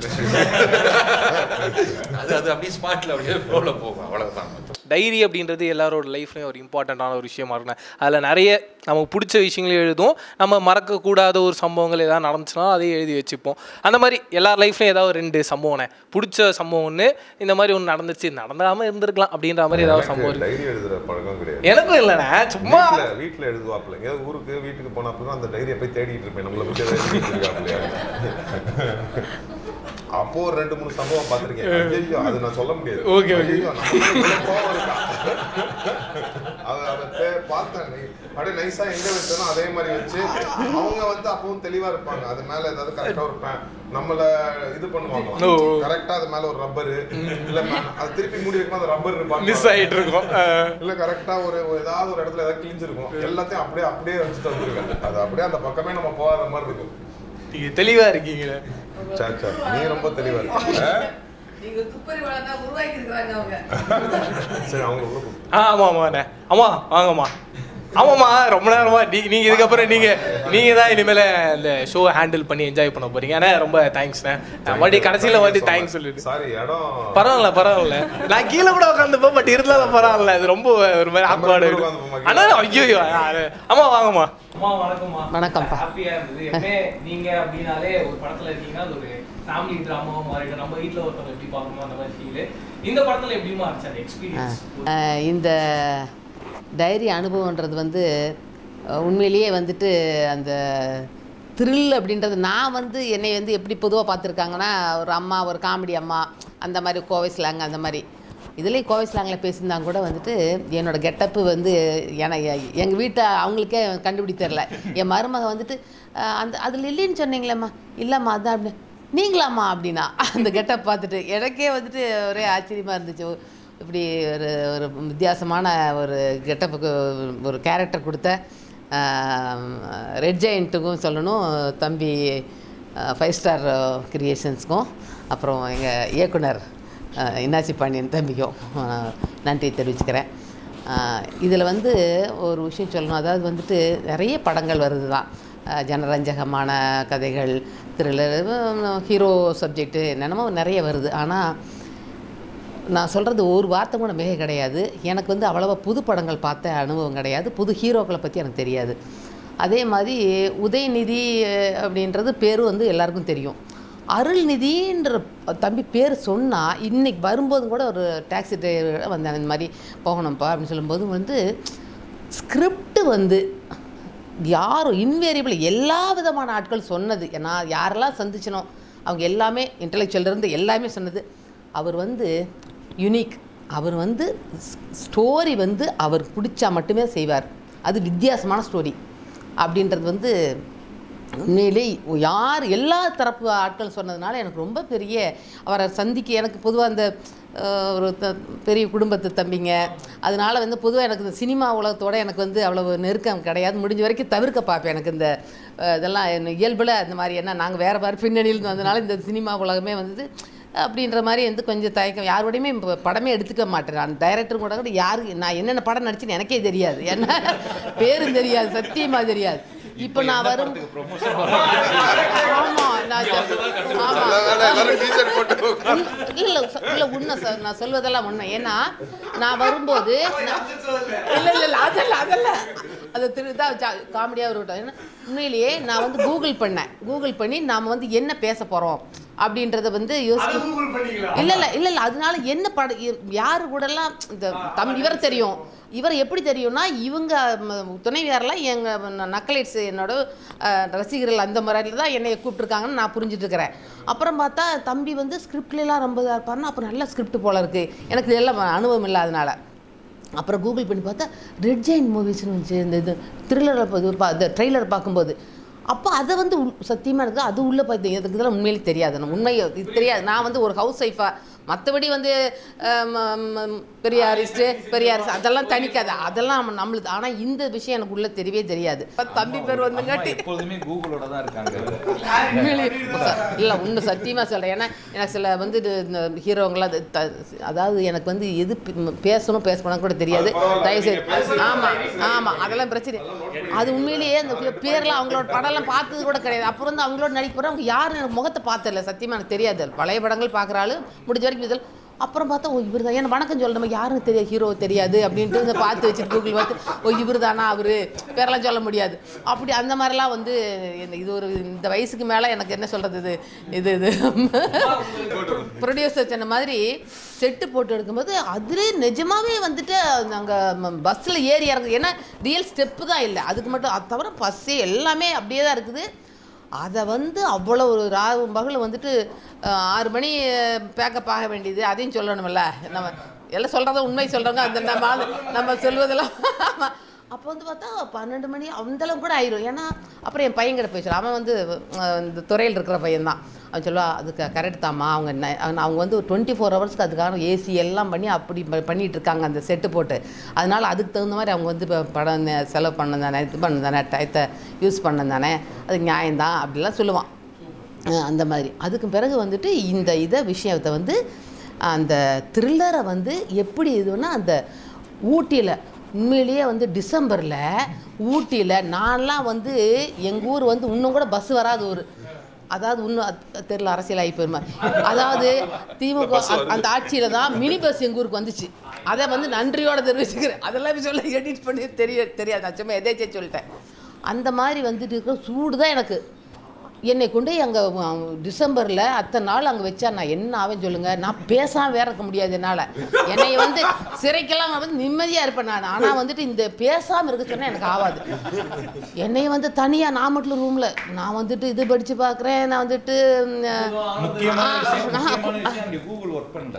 அது அது அப்படியே ஸ்பாட்டில் அப்படியே ஃப்ளோவில் போகும் அவ்வளோதான் டைரி அப்படின்றது எல்லாரோட லைஃப்லையும் ஒரு இம்பார்ட்டண்ட்டான ஒரு விஷயமா இருக்குண்ணே அதில் நிறைய நமக்கு பிடிச்ச விஷயங்களையும் எழுதும் நம்ம மறக்கக்கூடாத ஒரு சம்பவங்கள் ஏதாவது நடந்துச்சுன்னா அதையும் எழுதி வச்சுப்போம் அந்த மாதிரி எல்லார் லைஃப்லையும் ஏதாவது ஒரு ரெண்டு சம்பவம்ண்ணே பிடிச்ச சம்பவம் ஒன்று இந்த மாதிரி ஒன்று நடந்துச்சு நடந்தாமல் இருந்திருக்கலாம் அப்படின்ற மாதிரி ஏதாவது சம்பவம் இருக்கு டைரி எழுதுற பழக்கம் கிடையாது எனக்கும் இல்லைண்ணே சும்மா வீட்ல வீட்ல எழுதுவாப்புல எங்கேயாவது ஊருக்கு வீட்டுக்கு போனாப்புல அந்த டைரியை போய் தேடிட்டு இருப்பேன் நம்மளை பத்தி ஏதாவது எழுதிட்டு இருக்காப்புலையா அப்போ ஒரு ரெண்டு மூணு சம்பவம் பார்த்திருக்கேன் ஐயோ அது நான் சொல்ல முடியாது Okay, okay. ஐயையோ, நம்ம மேல இவ்வளவு கோவம் இருக்கா? அது அதை பே- பார்த்தேன் நீ அப்படியே நைஸா எங்க வச்சனோ அதே மாதிரி வச்சு அவங்க வந்து அப்பவும் தெளிவா இருப்பாங்க அது மேல ஏதாவது கரெக்டா ஒரு பே- நம்மள இது பண்ணுவாங்க ஓ. கரெக்டா அது மேல ஒரு ரப்பர் இல்ல மே- அது திருப்பி மூடி வைக்கும் அந்த ரப்பர் மிஸ் ஆகிட்டு இருக்கோம் அஹ், இல்ல கரெக்டா ஒரு ஒரு ஏதாவது ஒரு இடத்துல ஏதாவது கிழிஞ்சிருக்கும் எல்லாத்தையும் அப்படியே அப்படியே வச்சுட்டு வந்துருவேன் அது அப்படியே அந்த பக்கமே நம்ம போகாத மாதிரி இருக்கும் நீங்க தெளிவாக இருக்கீங்களே சே, சே, நீ ரொம்ப தெளிவா இருக்க நீங்க துப்பறி வளர்ந்தா உருவாக்கி இருக்கிறாங்க அவங்க சரி அவங்க உள்ள கூப்பிடு. ஆ ஆமாம் ஆமாண்ணே ஆமா வாங்கம்மா ஆமாம்மா ரொம்ப நேரமா நீ நீங்கள் இதுக்கப்புறம் நீங்கள் நீங்கள் தான் இனிமேல் இந்த ஷோ ஹேண்டில் பண்ணி என்ஜாய் பண்ண போறீங்க ஆனால் ரொம்ப தேங்க்ஸ்ண்ணே மறுபடியும் கடைசியில் வந்து தேங்க்ஸ் சொல்லிட்டு சாரி இடம் பரவாயில்ல பரவாயில்ல நான் கீழே கூட உட்காந்துப்போம் பட் இருந்தாலும் பரவாயில்ல அது ரொம்ப ஒரு மாதிரி ஆக்வார்டு கூட உட்கார்ந்துப்போமா? அண்ணா ஐயோ அம்மா வாங்கம்மா அம்மா வணக்கம்மா வணக்கம்ப்பா. ஹாப்பியாக இருந்தது எப்பவுமே நீங்கள் அப்படின்னாலே ஒரு படத்தில் இருக்கீங்கன்னா அது ஒரு ஃபேமிலி ட்ராமாவும் மாறிடும் நம்ம வீட்டில் ஒருத்தவங்க எப்படி பார்க்கணும் அந்த மாதிரி ஃபீல் இந்த படத்தில் எப்படிமா இருந்துச்சு அந்த எக்ஸ்பீரியன்ஸ் அஹ் இந்த டைரி அனுபவன்றது வந்து அஹ், உண்மையிலேயே வந்துட்டு அந்த த்ரில் அப்படின்றது நான் வந்து என்னை வந்து எப்படி பொதுவாக பார்த்துருக்காங்கன்னா ஒரு அம்மா ஒரு காமெடி அம்மா அந்த மாதிரி கோவை ஸ்லாங் அந்த மாதிரி இதுலேயும் கோவை ஸ்லாங்கில் பேசியிருந்தாங்க கூட வந்துட்டு என்னோட கெட்டப்பு வந்து என எங்கள் வீட்டை அவங்களுக்கே கண்டுபிடி தெரில என் மருமக வந்துட்டு அஹ், அந்த அதில் இல்லைன்னு சொன்னீங்களேம்மா இல்லைம்மா அதான் அப்படி நீங்களாம்மா அப்படின்னா அந்த கெட்டப் பார்த்துட்டு எனக்கே வந்துட்டு ஒரே ஆச்சரியமாக இருந்துச்சு இப்படி ஒரு ஒரு வித்தியாசமான ஒரு கெட்டப்புக்கு ஒரு கேரக்டர் கொடுத்த ரெட் ஜெயண்ட்டுக்கும் சொல்லணும் தம்பி ஃபைவ் ஸ்டார் கிரியேஷன்ஸ்க்கும் அப்புறம் எங்கள் இயக்குனர் அஹ், இன்னாசி பாண்டியன் தம்பிக்கும் அஹ், நன்றி தெரிவிச்சுக்கிறேன் இதில் வந்து ஒரு விஷயம் சொல்லணும் அதாவது வந்துட்டு நிறைய படங்கள் வருது தான் அஹ், ஜனரஞ்சகமான கதைகள் த்ரில்லர் ஹீரோ சப்ஜெக்ட்டு என்னென்னமோ நிறைய வருது ஆனால் நான் சொல்கிறது ஒரு வார்த்தை கூட மிக கிடையாது எனக்கு வந்து அவ்வளவா புது படங்கள் பார்த்த அனுபவம் கிடையாது புது ஹீரோக்களை பற்றி எனக்கு தெரியாது அதே மாதிரி உதயநிதி அஹ், அப்படின்றது பேரும் வந்து எல்லாருக்கும் தெரியும் அருள்நிதின்ற தம்பி பேர் சொன்னால் இன்னைக்கு வரும்போது கூட ஒரு டாக்ஸி டிரைவர் வந்தேன் இந்த மாதிரி போகணும்ப்பா அப்படின்னு சொல்லும்போது வந்து ஸ்கிரிப்ட் வந்து யாரும் இன்வேரியபிள் எல்லா விதமான ஆட்கள் சொன்னது நான் யாரெல்லாம் சந்திச்சனோ அவங்க எல்லாமே intellectual இருந்து எல்லாமே சொன்னது அவர் வந்து யுனிக் அவர் வந்து ஸ்டோரி வந்து அவர் பிடிச்சா மட்டுமே செய்வார் அது வித்தியாசமான ஸ்டோரி அப்படின்றது வந்து உண்மையிலே யார் எல்லா தரப்பு ஆட்கள் சொன்னதுனால எனக்கு ரொம்ப பெரிய அவரை சந்திக்க எனக்கு பொதுவாக அந்த அஹ், ஒரு த- பெரிய குடும்பத்து தம்பிங்க அதனால வந்து பொதுவாக எனக்கு இந்த சினிமா உலகத்தோட எனக்கு வந்து அவ்வளவு நெருக்கம் கிடையாது முடிஞ்ச வரைக்கும் தவிர்க்க பார்ப்பேன் எனக்கு இந்த அஹ், இதெல்லாம் என்ன இயல்பில் அந்த மாதிரி என்ன நாங்கள் வேறு வேறு பின்னணியில் வந்ததுனால இந்த சினிமா உலகமே வந்து அப்படின்ற மாதிரி வந்து கொஞ்சம் தயக்கம் யாரோடையுமே இப்போ படமே எடுத்துக்க மாட்டேன் நான் டைரக்டர் கூட கூட யாரு நான் என்னென்ன படம் நடிச்சேன்னு எனக்கே தெரியாது என்ன பேரும் தெரியாது சத்தியமாக தெரியாது இப்போ நான் வரும் ஆமா நான் சொ- ஆமா எல்லாரும் டீச்சர் போட்டு உண்- இல்ல ச- இல்ல உண்மை சார் நான் சொல்வதெல்லாம் உண்மை ஏன்னா நான் வரும்போது நான்- இல்ல இல்ல இல்ல அதல்ல அதல்ல அது திருதா காமெடியாக இருக்கட்டும் ஏன்னா உண்மையிலேயே நான் வந்து கூகுள் பண்ணேன் கூகுள் பண்ணி நாம் வந்து என்ன பேச போறோம் அப்படின்றத வந்து யோசிச்சு இல்ல இல்ல இல்ல இல்ல அதனால என்ன படம் இ- யாரு கூடலாம் இந்த தம் இவர் தெரியும் இவர் எப்படி தெரியும்னா இவங்க ம- துணைவியாரெல்லாம் எங்கள் நக்கலைட்ஸ் என்னோட அஹ், ரசிகர்கள் அந்த முறையில் தான் என்னை கூப்பிட்ருக்காங்கன்னு நான் புரிஞ்சுட்டு இருக்கிறேன் அப்புறம் பார்த்தா தம்பி வந்து ஸ்கிரிப்ட்லாம் ரொம்ப இதாக இருப்பாருன்னா அப்போ நல்ல ஸ்கிரிப்ட் போல இருக்குது எனக்கு இதெல்லாம் அனுபவம் இல்லாதனால அப்புறம் கூகுள் பண்ணி பார்த்தா ரெட் ஜெயின் மூவிஸ்னு வந்துச்சு இந்த இது த்ரில்லரில் இந்த ட்ரெய்லர் பார்க்கும்போது அப்போ அதை வந்து சத்தியமாக இருக்குது அது உள்ளே பார்த்து எனக்கு இதெல்லாம் உண்மையிலே தெரியாது நான் உண்மை இது தெரியாது நான் வந்து ஒரு ஹவுஸ் ஒய்ஃபாக மற்றபடி வந்து அஹ், ம- ம- பெரிய அரிஸ்ட்டு பெரிய அரிசி அதெல்லாம் தணிக்காது அதெல்லாம் நம்ம நம்மளுது ஆனால் இந்த விஷயம் எனக்கு உள்ளே தெரியவே தெரியாது இப்ப தம்பி பேர் வந்துங்காட்டி எப்போதுமே கூகுளோட தான் இருக்காங்க உண்மையிலே இல்லை உண்மை சத்தியமாக சொல்கிறேன் ஏன்னா எனக்கு சில வந்து இது இந்த ஹீரோங்களாம் அது த- அதாவது எனக்கு வந்து எது பே- பேசணும் பேசணும் கூட தெரியாது தயவுசெய்து ஆமாம் ஆமாம் அதெல்லாம் பிரச்சனை அது உண்மையிலேயே அந்த பே- பேர்லாம் அவங்களோட படம்லாம் பார்த்தது கூட கிடையாது அப்புறம் வந்து அவங்களோட நடிக்க போகிறோம் அவங்க யாரும் எனக்கு முகத்தை பார்த்ததில்ல சத்தியமாக எனக்கு தெரியாது பழைய படங்கள் பார்க்குற ஆளு முடிஞ்ச வரைக்கும் இதில் அப்புறம் பார்த்தா ஓ இவர் தான் ஏன்னா வணக்கம் சொல்ல நம்ம யாருன்னு தெரியாது ஹீரோ தெரியாது அப்படின்ட்டு இதை பார்த்து வச்சு கூகுள் பார்த்து ஓ இவர் தானா அவரு பேரெல்லாம் சொல்ல முடியாது அப்படி அந்த மாதிரிலாம் வந்து இந்த- இது ஒரு இந்த வயசுக்கு மேலே எனக்கு என்ன சொல்கிறது இது இது இது ப்ரொடியூசர் சொன்ன மாதிரி செட்டு போட்டு எடுக்கும்போது அதிலே நிஜமாவே வந்துட்டு நாங்கள் பஸ்ஸில் ஏறி இறங்கு ஏன்னா ரியல் ஸ்டெப்பு தான் இல்லை அதுக்கு மட்டும் அது தவிர பஸ்ஸே எல்லாமே அப்படியே தான் இருக்குது அதை வந்து அவ்வளோ ஒரு ராவும் பகல் வந்துட்டு அஹ், ஆறு மணி பேக்கப் ஆக வேண்டியது அதையும் சொல்லணும்ல நம்ம எல்லாம் சொல்கிறத உண்மை சொல்கிறவங்க அந்த நம்ம ஆளு- நம்ம சொல்வதெல்லாம் அப்போ வந்து பார்த்தா பன்னெண்டு மணி அந்தளவு கூட ஆயிரும் ஏன்னா அப்புறம் என் பையன் கிட்ட பேசுகிறான் அவன் வந்து அஹ், இந்த துறையில் இருக்கிற பையன்தான் அவன் சொல்லுவா அதுக்கு கரெக்ட் தாம்மா அவங்க நை- அவங்க வந்து டுவெண்ட்டி ஃபோர் ஹவர்ஸ்க்கு அதுக்கான ஏசி எல்லாம் பண்ணி அப்படி ப- பண்ணிட்டு இருக்காங்க அந்த செட்டு போட்டு அதனால் அதுக்கு தகுந்த மாதிரி அவங்க வந்து இப்போ படம் நெ- செலவு பண்ண தானே இது பண்ண தானே டயத்தை யூஸ் பண்ண தானே அது நியாயம்தான் அப்படிலாம் சொல்லுவான் அஹ் அந்த மாதிரி அதுக்கு பிறகு வந்துட்டு இந்த இதை விஷயத்தை வந்து அந்த த்ரில்லரை வந்து எப்படி இதுன்னா அந்த ஊட்டியில் உண்மையிலேயே வந்து டிசம்பரில் ஊட்டியில் நான்லாம் வந்து எங்கள் ஊர் வந்து இன்னும் கூட பஸ் வராத ஊர் அதாவது இன்னும் தெரியல அரசியல் ஆகி போயிருமா அதாவது திமுக அந்த- அந்த ஆட்சியில் தான் மினி பஸ் எங்கள் ஊருக்கு வந்துச்சு அதை வந்து நன்றியோட தெரிவிச்சுக்கிறேன் அதெல்லாம் சொல்ல எடிட் பண்ணி தெரிய தெரியாது நான் சும்மா எதேச்சே சொல்லிட்டேன் அந்த மாதிரி வந்துட்டு இருக்கிற சூடு தான் எனக்கு என்னை கொண்டு அங்கே டிசம்பரில் அத்தனை நாள் அங்கே வச்சா நான் என்ன ஆவேன் சொல்லுங்கள் நான் பேசாமல் வேற இருக்க முடியாது என்னால் என்னை வந்து சிறைக்கெல்லாம் நான் வந்து நிம்மதியாக இருப்பேன் நான் ஆனால் வந்துட்டு இந்த பேசாமல் இருக்க சொன்னால் எனக்கு ஆகாது என்னை வந்து தனியாக நான் மட்டும் ரூமில் நான் வந்துட்டு இது படித்து பார்க்குறேன் நான் வந்துட்டு ம், முக்கியமான ஆ, விஷயம் ஆ, முக்கியமான விஷயம் அங்கே கூகுள் ஒர்க் பண்ணல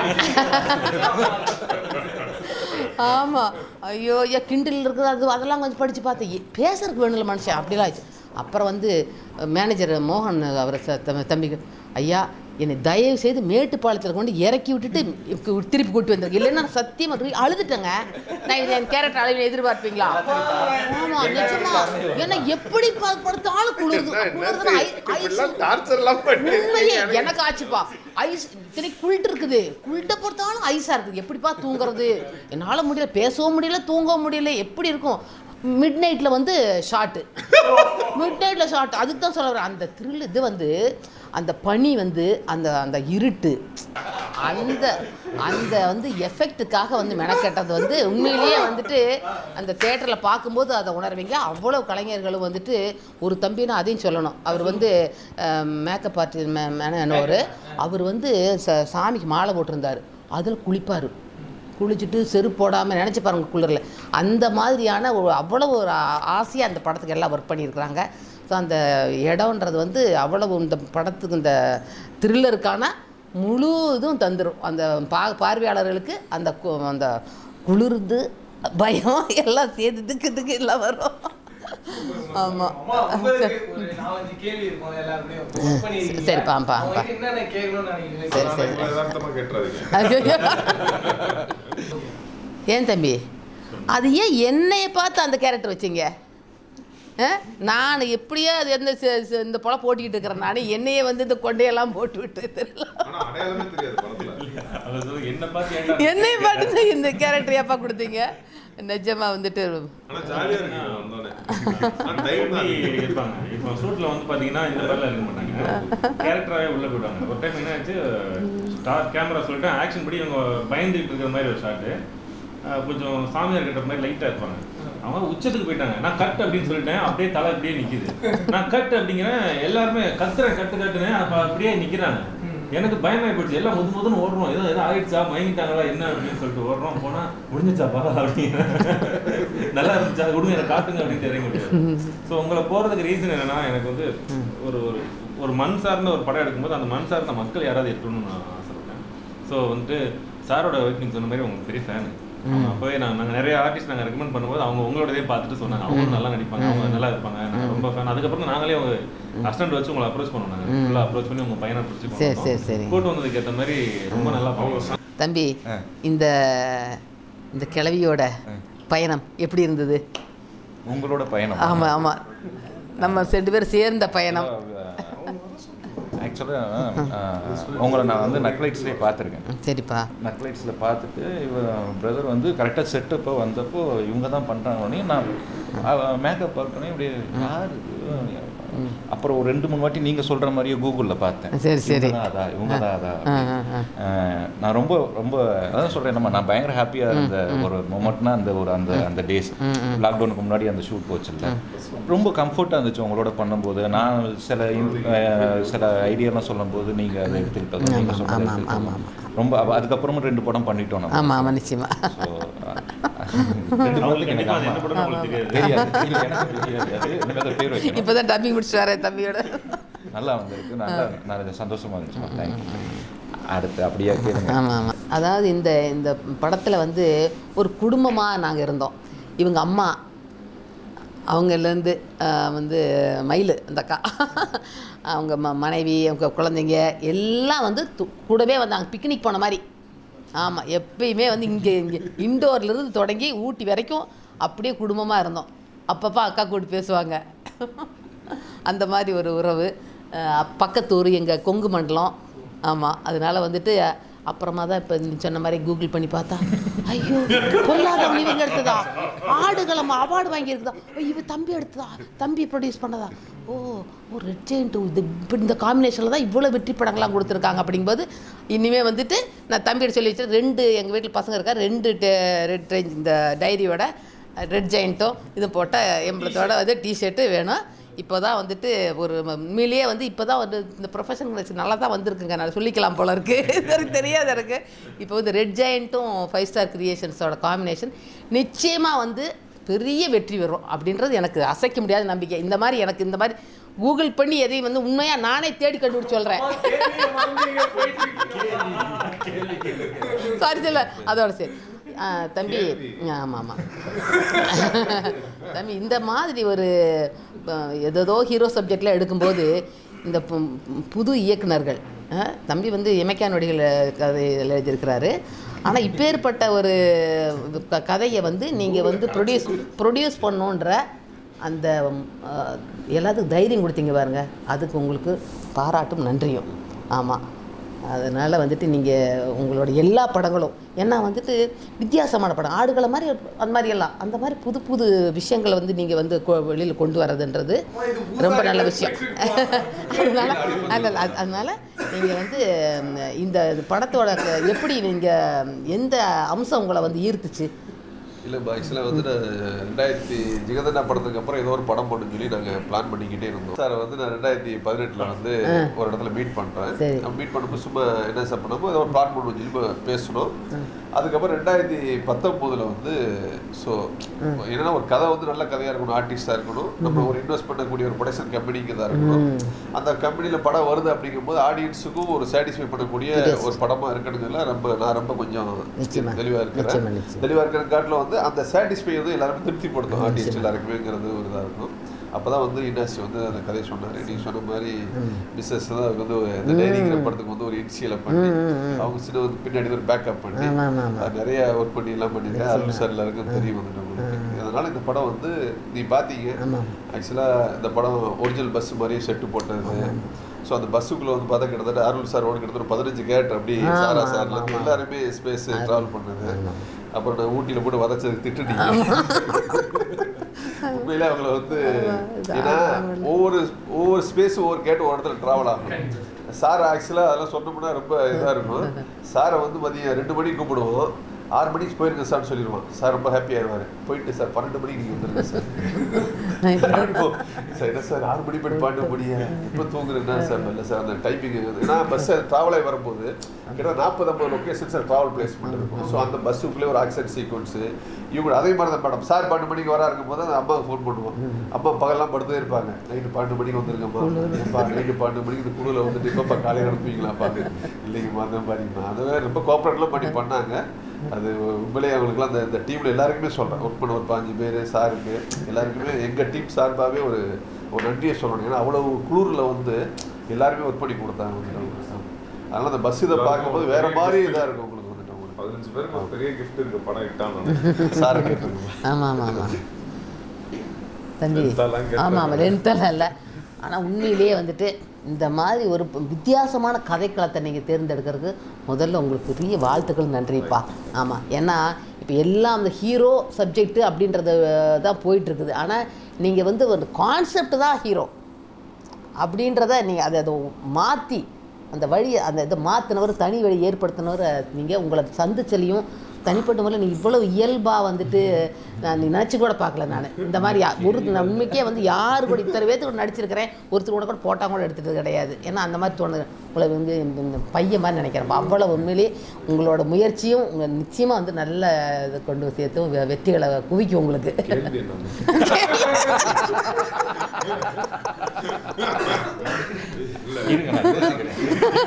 ஆமாம் ஐயோ ஐயா கிண்டில் இருக்குது அது அதெல்லாம் கொஞ்சம் படித்து பார்த்தேன் ஏ, பேசுறதுக்கு வேணும்ல மனுஷன் அப்படிலாம் ஆச்சு அப்புறம் வந்து மேனேஜர் மோகன் அவரை ச- தம்- தம்பிக்கு ஐயா என்னை தயவு செய்து மேட்டுப்பாளையத்தில் கொண்டு இறக்கி விட்டுட்டு இப்ப திருப்பி கூட்டி வந்திருக்கு இல்லைன்னா நான் சத்தியமா போய் அழுதுட்டேங்க நான் இது என் கேரக்டர் அளவில் எதிர்பார்ப்பீங்களா ஆமா நிஜமா ஏன்னா எப்படி பா- படுத்தாலும் குளிருது குளிருதுன்னா ஐ- ஐஸ் உண்மையே எனக்கு ஆச்சுப்பா ஐஸ் இத்தனைக்கு குளிட்டு இருக்குது குளிட்ட பொறுத்தாலும் ஐஸாக இருக்குது எப்படிப்பா தூங்குறது என்னால் முடியல பேசவும் முடியல தூங்கவும் முடியல எப்படி இருக்கும் மிட் நைட்டில் வந்து ஷார்ட்டு மிட் நைட்டில் ஷார்ட் அதுக்கு தான் சொல்ல வரேன் அந்த த்ரில் இது வந்து அந்த பனி வந்து அந்த அந்த இருட்டு அந்த அந்த வந்து எஃபெக்ட்டுக்காக வந்து மெனக்கெட்டது வந்து உண்மையிலேயே வந்துட்டு அந்த தேட்டரில் பார்க்கும்போது அதை உணர்வீங்க அவ்வளோ கலைஞர்களும் வந்துட்டு ஒரு தம்பினா அதையும் சொல்லணும் அவர் வந்து மேக்கப் ஆர்டி மேனவர் அவர் வந்து ச சாமிக்கு மாலை போட்டிருந்தார் அதில் குளிப்பார் குளிச்சுட்டு செருப்பு போடாமல் நினச்சி பாருங்க குளிரில் அந்த மாதிரியான ஒரு அவ்வளோ ஒரு ஆசையாக அந்த படத்துக்கு எல்லாம் ஒர்க் பண்ணியிருக்கிறாங்க ஸோ அந்த இடம்ன்றது வந்து அவ்வளவு இந்த படத்துக்கு இந்த த்ரில்லருக்கான முழு இதுவும் தந்துடும் அந்த பா பார்வையாளர்களுக்கு அந்த கு- அந்த குளிர்ந்து பயம் எல்லாம் சேர்த்து திக்கு திக்கு எல்லாம் வரும் ஆமாம் சரிப்பா, பா, பா. என்னென்ன கேட்கணும்னு நினைக்கிறீங்க சரி சரி யதார்த்தமா கேட்டுறாதீங்க ஐயையோ. ஏன் தம்பி அது ஏன் என்னைய பார்த்து அந்த கேரக்டர் வச்சீங்க ஆ? நான் எப்படியோ அது எந்த ச- ச- இந்த பொல போட்டிக்கிட்டு இருக்கிறேன் நான் என்னையே வந்து இந்த கொண்டையெல்லாம் போட்டு விட்டு தெரியல ஆனா அடையாளமே தெரியாது படத்துல அவர் சொல்லு, என்ன பார்த்து ஏன்டா என்னைய பார்த்து தான் இந்த கேரக்டர் ஏப்பா கொடுத்தீங்க நிஜமா வந்துட்டு ஆனா ஜாலியா இருக்கு வந்தோடனே ஆனா டைம் தான் எப்படி அதிகம். இருப்பாங்க இப்போ ஷூட்ல வந்து பாத்தீங்கன்னா இந்த மாதிரிலாம் இருக்க மாட்டாங்க கேரக்டராகவே உள்ள போயிடுவாங்க ஒரு டைம் என்ன ஆச்சு ஸ்டார் கேமரா சொல்லிட்டு ஆக்ஷன் படி இவங்க பயந்துட்டு இருக்கிற மாதிரி ஒரு ஷாட்டு கொஞ்சம் சாமியார் கிட்ட மாதிரி லைட்டா இருப்பாங்க அவங்க உச்சத்துக்கு போயிட்டாங்க நான் கட் அப்படின்னு சொல்லிட்டேன் அப்படியே தலை அப்படியே நிக்குது நான் கட் அப்படிங்கிறேன் எல்லாருமே கத்துறேன் கட்டு கட்டுனேன் அப்ப அப்படியே நிக்கிறாங்க எனக்கு பயமாயி போயிடுச்சு எல்லாம் முது முதுன்னு ஓடுறோம் ஏதோ ஏதோ ஆயிடுச்சா மயங்கிட்டாங்களா என்ன அப்படின்னு சொல்லிட்டு ஓடுறோம் போனா முடிஞ்சிச்சாப்பா அப்படின்னு நல்லா இருந்துச்சா கொடுங்க எனக்கு காட்டுங்க அப்படின்னு இறங்கி முடியாது ஸோ உங்களை போறதுக்கு ரீசன் என்னன்னா எனக்கு வந்து ஒரு ஒரு ஒரு மண் சார்ந்த ஒரு படம் எடுக்கும்போது அந்த மண் சார்ந்த மக்கள் யாராவது இருக்கணும்னு நான் ஆசைப்பட்டேன் ஸோ வந்துட்டு சாரோட ஒய்ஃப் நீங்க சொன்ன மாதிரி உங்களுக்கு பெரிய ஃபேனு அப்போவே நாங்கள் நாங்கள் நிறைய ஆர்டிஸ்ட் நாங்கள் ரெக்கமெண்ட் பண்ணும்போது அவங்க உங்களோடதே பார்த்துட்டு சொன்னாங்க அவங்க நல்லா நடிப்பாங்க அவங்க நல்லா இருப்பாங்க நான் ரொம்ப ஃபேன் அதுக்கப்புறம் நாங்களே அவங்க அசிஸ்டன்ட் வச்சு உங்களை அப்ரோச் பண்ணோம் நாங்கள் ஃபுல்லாக அப்ரோச் பண்ணி உங்க பையனை பிடிச்சி சரி, சரி, சரி. கூட்டு வந்ததுக்கு ஏற்ற மாதிரி ரொம்ப நல்லா பண்ணுவோம் தம்பி இந்த இந்த கிழவியோட பயணம் எப்படி இருந்தது உங்களோட பயணம் ஆமா ஆமா நம்ம ரெண்டு பேரும் சேர்ந்த பயணம் ஆக்சுவலாக உங்களை நான் வந்து நக்லைட்ஸ்லேயே பார்த்துருக்கேன் ம், சரிப்பா நக்லைட்ஸில் பார்த்துட்டு இவ பிரதர் வந்து கரெக்டாக செட்டப்போ வந்தப்போ இவங்க தான் பண்ணுறாங்கன்னே நான் மேக்கப் பார்த்தோன்னே இப்படி யார் இது? அப்புறம் ஒரு ரெண்டு மூணு வாட்டி நீங்கள் சொல்கிற மாதிரியே கூகுளில் பார்த்தேன் சரி, சரி. இவங்க தான் அதா இவங்க தான் அதா ஆ, ஆ, ஆ. அஹ் நான் ரொம்ப ரொம்ப அதான் சொல்கிறேன் நம்ம நான் பயங்கர ஹாப்பியாக இருந்த ஒரு மொமெண்ட்னா அந்த ஒரு அந்த அந்த டேஸ் லாக்டவுனுக்கு முன்னாடி அந்த ஷூட் போச்சுல்ல ரொம்ப கம்ஃபர்ட்டாக இருந்துச்சு உங்களோட பண்ணும்போது நான் சில in- அஹ் சில ஐடியாலாம் சொல்லும்போது நீங்கள் அதை எடுத்துக்கிட்டது நீங்கள் ஆமா, சொன்னதை ஆமா, எடுத்துக்கிட்டது. ஆமா, ஆமா. ரொம்ப அப்ப அதுக்கப்புறமும் ரெண்டு படம் பண்ணிட்டோம் நம்ம ஆமா ஆமா நிச்சயமா So, ரெண்டு அவங்களுக்கு படத்துக்கு எனக்கு கண்டிப்பா அது என்ன ஆமா. படம்னு உங்களுக்கு தெரியாது தெரியாது இல்ல, எனக்கு தெரியாது அது எனக்கு அது பேர் வைக்கணும் இப்பதான் டப்பிங் முடிச்சுட்டு வரேன் தம்பியோட நல்லா வந்திருக்கு நல்லா நான் சந்தோஷமா இருந்துச்சு தேங்க்யூ அடுத்து அப்படியே கேளுங்க ஆமாம் ஆமாம் அதாவது இந்த இந்த படத்தில் வந்து ஒரு குடும்பமாக நாங்கள் இருந்தோம் இவங்க அம்மா அவங்கலேருந்து வந்து மயில் அந்த அக்கா அவங்க ம மனைவி அவங்க குழந்தைங்க எல்லாம் வந்து து- கூடவே வந்தாங்க பிக்னிக் போன மாதிரி ஆமாம் எப்பயுமே வந்து இங்கே இங்கே இண்டோர்லேருந்து தொடங்கி ஊட்டி வரைக்கும் அப்படியே குடும்பமாக இருந்தோம் அப்பப்போ அக்கா கூட்டு பேசுவாங்க அந்த மாதிரி ஒரு உறவு அஹ் பக்கத்தூர் எங்கள் கொங்கு மண்டலம் ஆமாம் அதனால வந்துட்டு அப்புறமா தான் இப்போ நீ சொன்ன மாதிரி கூகுள் பண்ணி பார்த்தா ஐயோ பொல்லாதவன் இவங்க எடுத்ததா ஆடுகளம் அவார்டு வாங்கியிருக்குதா ஓ, இவ தம்பி எடுத்ததா தம்பி ப்ரொடியூஸ் பண்ணதா ஓ ஒரு ரெட் ஜெயிண்ட் இது இப்படி இந்த காம்பினேஷனில் தான் இவ்வளோ வெற்றி படங்கள்லாம் கொடுத்துருக்காங்க அப்படிங்கும்போது இனிமே வந்துட்டு நான் தம்பிகிட்ட சொல்லி வச்சு ரெண்டு எங்கள் வீட்டில் பசங்க இருக்கா ரெண்டு ரெட் ரேஞ்ச் இந்த டைரியோட ரெட் ஜெயிண்ட்டும் இது போட்ட எம்பளத்தோட வந்து டிஷர்ட்டு வேணும் இப்போ தான் வந்துட்டு ஒரு ம- உண்மையிலேயே வந்து இப்போ தான் வந்து இந்த ப்ரொஃபஷன் நல்லா தான் வந்திருக்குங்க நான் சொல்லிக்கலாம் போல இருக்கு எனக்கு தெரியாது எனக்கு இப்போ வந்து ரெட் ஜெயண்ட்டும் ஃபைவ் ஸ்டார் கிரியேஷன்ஸோட காம்பினேஷன் நிச்சயமாக வந்து பெரிய வெற்றி வரும் அப்படின்றது எனக்கு அசைக்க முடியாத நம்பிக்கை இந்த மாதிரி எனக்கு இந்த மாதிரி கூகுள் பண்ணி எதையும் வந்து உண்மையாக நானே தேடி கண்டுபிடிச்சு சொல்கிறேன் சாரி சொல்ல அதோட சரி ஆ, தம்பி ஆமாம் ஆமாம் தம்பி இந்த மாதிரி ஒரு ஏதோ ஹீரோ சப்ஜெக்டில் எடுக்கும்போது இந்த பு- புது இயக்குனர்கள் அஹ், தம்பி வந்து இமைக்கா நொடிகள் கதை எழுதியிருக்கிறாரு ஆனால் இப்பேற்பட்ட ஒரு க- கதையை வந்து நீங்கள் வந்து ப்ரொடியூஸ் ப்ரொடியூஸ் பண்ணோன்ற அந்த அஹ், எல்லாத்துக்கும் தைரியம் கொடுத்தீங்க பாருங்க அதுக்கு உங்களுக்கு பாராட்டும் நன்றியும் ஆமாம் அதனால் வந்துட்டு நீங்கள் உங்களோட எல்லா படங்களும் ஏன்னா வந்துட்டு வித்தியாசமான படம் ஆடுகளை மாதிரி அந்த மாதிரி எல்லாம் அந்த மாதிரி புது புது விஷயங்களை வந்து நீங்கள் வந்து வெளியில் கொண்டு வர்றதுன்றது ரொம்ப நல்ல விஷயம் அதனால அதனால அதனால நீங்கள் வந்து ம், இந்த படத்தோட க- எப்படி நீங்கள் எந்த அம்சம் உங்களை வந்து ஈர்த்துச்சு இல்லை ஆக்சுவலாக வந்து நான் ரெண்டாயிரத்தி ஜிகதண்டா படத்துக்கு அப்புறம் ஏதோ ஒரு படம் போட்டு சொல்லி நாங்கள் பிளான் பண்ணிக்கிட்டே இருந்தோம் சார் வந்து நான் ரெண்டாயிரத்தி பதினெட்டில் வந்து ஒரு இடத்துல மீட் சரி. பண்ணுறேன் மீட் பண்ணும்போது சும்மா என்ன சார் பண்ணோமோ ஏதோ ஒரு பிளான் பண்ணணும் சொல்லி பே- பேசணும் அதுக்கப்புறம் ரெண்டாயிரத்தி பத்தொம்போதில் வந்து ஸோ என்னன்னா ஒரு கதை வந்து நல்ல கதையாக இருக்கணும் ஆர்டிஸ்டாக இருக்கணும் நம்ம ஒரு இன்வெஸ்ட் பண்ணக்கூடிய ஒரு ப்ரொடக்ஷன் கம்பெனிக்கு தான் இருக்கணும் அந்த கம்பெனியில் படம் வருது அப்படிங்கும்போது ஆடியன்ஸுக்கும் ஒரு சாட்டிஸ்ஃபை பண்ணக்கூடிய ஒரு படமாக இருக்கணுங்கிறதுல ரொம்ப நான் ரொம்ப கொஞ்சம் நிச்சயமா. தெளிவாக நிச்சயமா, இருக்கிறேன் நிச்சயமா. தெளிவாக தெளிவாக இருக்கிற காட்டில் வந்து அந்த சாட்டிஸ்ஃபை வந்து எல்லாருமே திருப்திப்படுத்தும் ஆர்டிஸ்ட் எல்லாருக்குமேங்கிறது ஒரு இதாக இருக்கும் அப்போ தான் வந்து இண்டாஸ்ட்ரி வந்து அந்த கதையை சொன்னார் நீ சொன்ன மாதிரி மிஸ்ஸஸ் தான் அதுக்கு வந்து ஒரு- இந்த டைரிங்கிற படத்துக்கு வந்து ஒரு இன்சியலை பண்ணி அவங்க சின்ன வந்து பின்னாடி ஒரு பேக்கப் பண்ணி ஆமா, ஆமா, ஆமா. அது நிறைய ஒர்க் பண்ணி எல்லாம் பண்ணியிருக்கேன் அருள் சார் எல்லாருக்கும் தெரியும் வந்துட்டு உங்களுக்கு அதனால இந்த படம் வந்து நீ பார்த்தீங்க ஆமாம். ஆக்சுவலாக இந்த படம் ஒரிஜினல் பஸ் மாதிரியே செட்டு போட்டது ஸோ அந்த பஸ்ஸுக்குள்ள வந்து பார்த்தா கிட்டத்தட்ட அருள் சார் ஓடி கிட்டத்தட்ட ஒரு பதினஞ்சு கேரக்டர் அப்படி சாரா சார்ல இருந்து எல்லாருமே ஸ்பேஸ் ட்ராவல் பண்ணது அப்புறம் நான் ஊட்டியில் போட்டு வதச்சதுக்கு திட்டுனீங்க உண்மையிலே அவங்கள வந்து ஏன்னா ஒவ்வொரு ஒவ்வொரு ஸ்பேஸ் ஒவ்வொரு கேட்டு ஒரு இடத்துல ட்ராவல் ஆகும் சார் ஆக்சுவலாக அதெல்லாம் சொன்னோம்னா ரொம்ப இதாக இருக்கும் சாரை வந்து மதியம் ரெண்டு மணிக்கு கூப்பிடுவோம் ஆறு மணிக்கு போயிருங்க சார்னு சொல்லிடுவான் சார் ரொம்ப ஹாப்பி ஆயிடுவார் போயிட்டு சார் பன்னெண்டு மணிக்கு நீங்கள் வந்துருங்க சார் சார் என்ன சார் ஆறு மணி போயிட்டு பன்னெண்டு மணியா இப்போ தூங்குறேன்னா சார் இல்லை சார் அந்த டைமிங் ஏன்னா பஸ் ட்ராவல் ஆகி வரும்போது கிட்ட நாற்பது ஐம்பது லொக்கேஷன் சார் ட்ராவல் பிளேஸ்மெண்ட் இருக்கும் ஸோ அந்த பஸ்ஸுக்குள்ளே ஒரு ஆக்சிடென்ட் சீக்வன்ஸு இவங்க அதே மாதிரி தான் மேடம் சார் பன்னெண்டு மணிக்கு வரா இருக்கும் போது அந்த அம்மாவுக்கு ஃபோன் பண்ணுவோம் அம்மா பகல்லாம் படுத்தே இருப்பாங்க நைட்டு பன்னெண்டு மணிக்கு வந்துருங்கம்மா நைட்டு பன்னெண்டு மணிக்கு இந்த குழுவில் வந்துட்டு இப்போப்பா காலையில் அனுப்புவீங்களாப்பா இல்லைங்கம்மா அந்த மாதிரிம்மா அதுவே ரொம்ப கோஆப்ரேட்லாம் பண்ணி பண்ணாங்க அது உண்மையிலேயே அவங்களுக்குலாம் அந்த இந்த டீமில் எல்லாருக்குமே சொல்கிறேன் ஒர்க் பண்ண ஒரு பாஞ்சு பேர் சாருக்கு எல்லாருக்குமே எங்கள் டீம் சார்பாகவே ஒரு ஒரு நன்றியை சொல்லணும் ஏன்னா அவ்வளவு குளூரில் வந்து எல்லாருமே ஒர்க் பண்ணி கொடுத்தாங்க வந்துட்டு அவங்களுக்கு. அதனால அந்த பஸ் இதை பார்க்கும்போது வேற மாதிரி இதாக இருக்கும் உங்களுக்கு வந்துட்டு உங்களுக்கு பதினஞ்சு பேருக்கு ஒரு பெரிய கிஃப்ட் இருக்கு படம் இட்டான்னு சார் கேட்டுருங்க ஆமாம் ஆமாம் ஆமாம் தம்பி ரெண்டெல்லாம் கேட்டாங்க. ஆமாம் ஆமாம் ரெண்டெல்லாம் இல்லை ஆனால் உண்மையிலேயே வந்துட்டு இந்த மாதிரி ஒரு ப- வித்தியாசமான கதைக்களத்தை நீங்கள் தேர்ந்தெடுக்கிறதுக்கு முதல்ல உங்களுக்கு பெரிய வாழ்த்துக்கள் நன்றிப்பா ஆமாம் ஏன்னா இப்போ எல்லாம் அந்த ஹீரோ சப்ஜெக்ட் அப்படின்றது அஹ், தான் போயிட்டுருக்குது ஆனால் நீங்கள் வந்து ஒரு கான்செப்ட் தான் ஹீரோ அப்படின்றத நீங்கள் அதை அதை மாற்றி அந்த வழியை அந்த இதை மாற்றினவர் தனி வழி ஏற்படுத்தினவர் நீங்கள் உங்களை சந்திச்சலையும் தனிப்பட்ட முறையில் நீங்கள் இவ்வளவு இயல்பாக வந்துட்டு நான் நினச்சி கூட பார்க்கல நான் இந்த மாதிரி யா- ஒரு நான் உண்மைக்கே வந்து யார் கூட இத்தனை பேர்த்து கூட நடிச்சிருக்கிறேன் ஒருத்தர் கூட கூட போட்டால் கூட எடுத்துகிட்டு கிடையாது ஏன்னா அந்த மாதிரி தோணுது உங்களை வந்து இந்த இந்த பையன் மாதிரி நினைக்கிறேன் அவ்வளோ உண்மையிலேயே உங்களோட முயற்சியும் உங்கள் நிச்சயமாக வந்து நல்ல இதை கொண்டு சேர்த்தும் வெ- வெற்றிகளை குவிக்கும் உங்களுக்கு கேள்வி என்ன இருங்க நான் யோசிக்கிறேன்.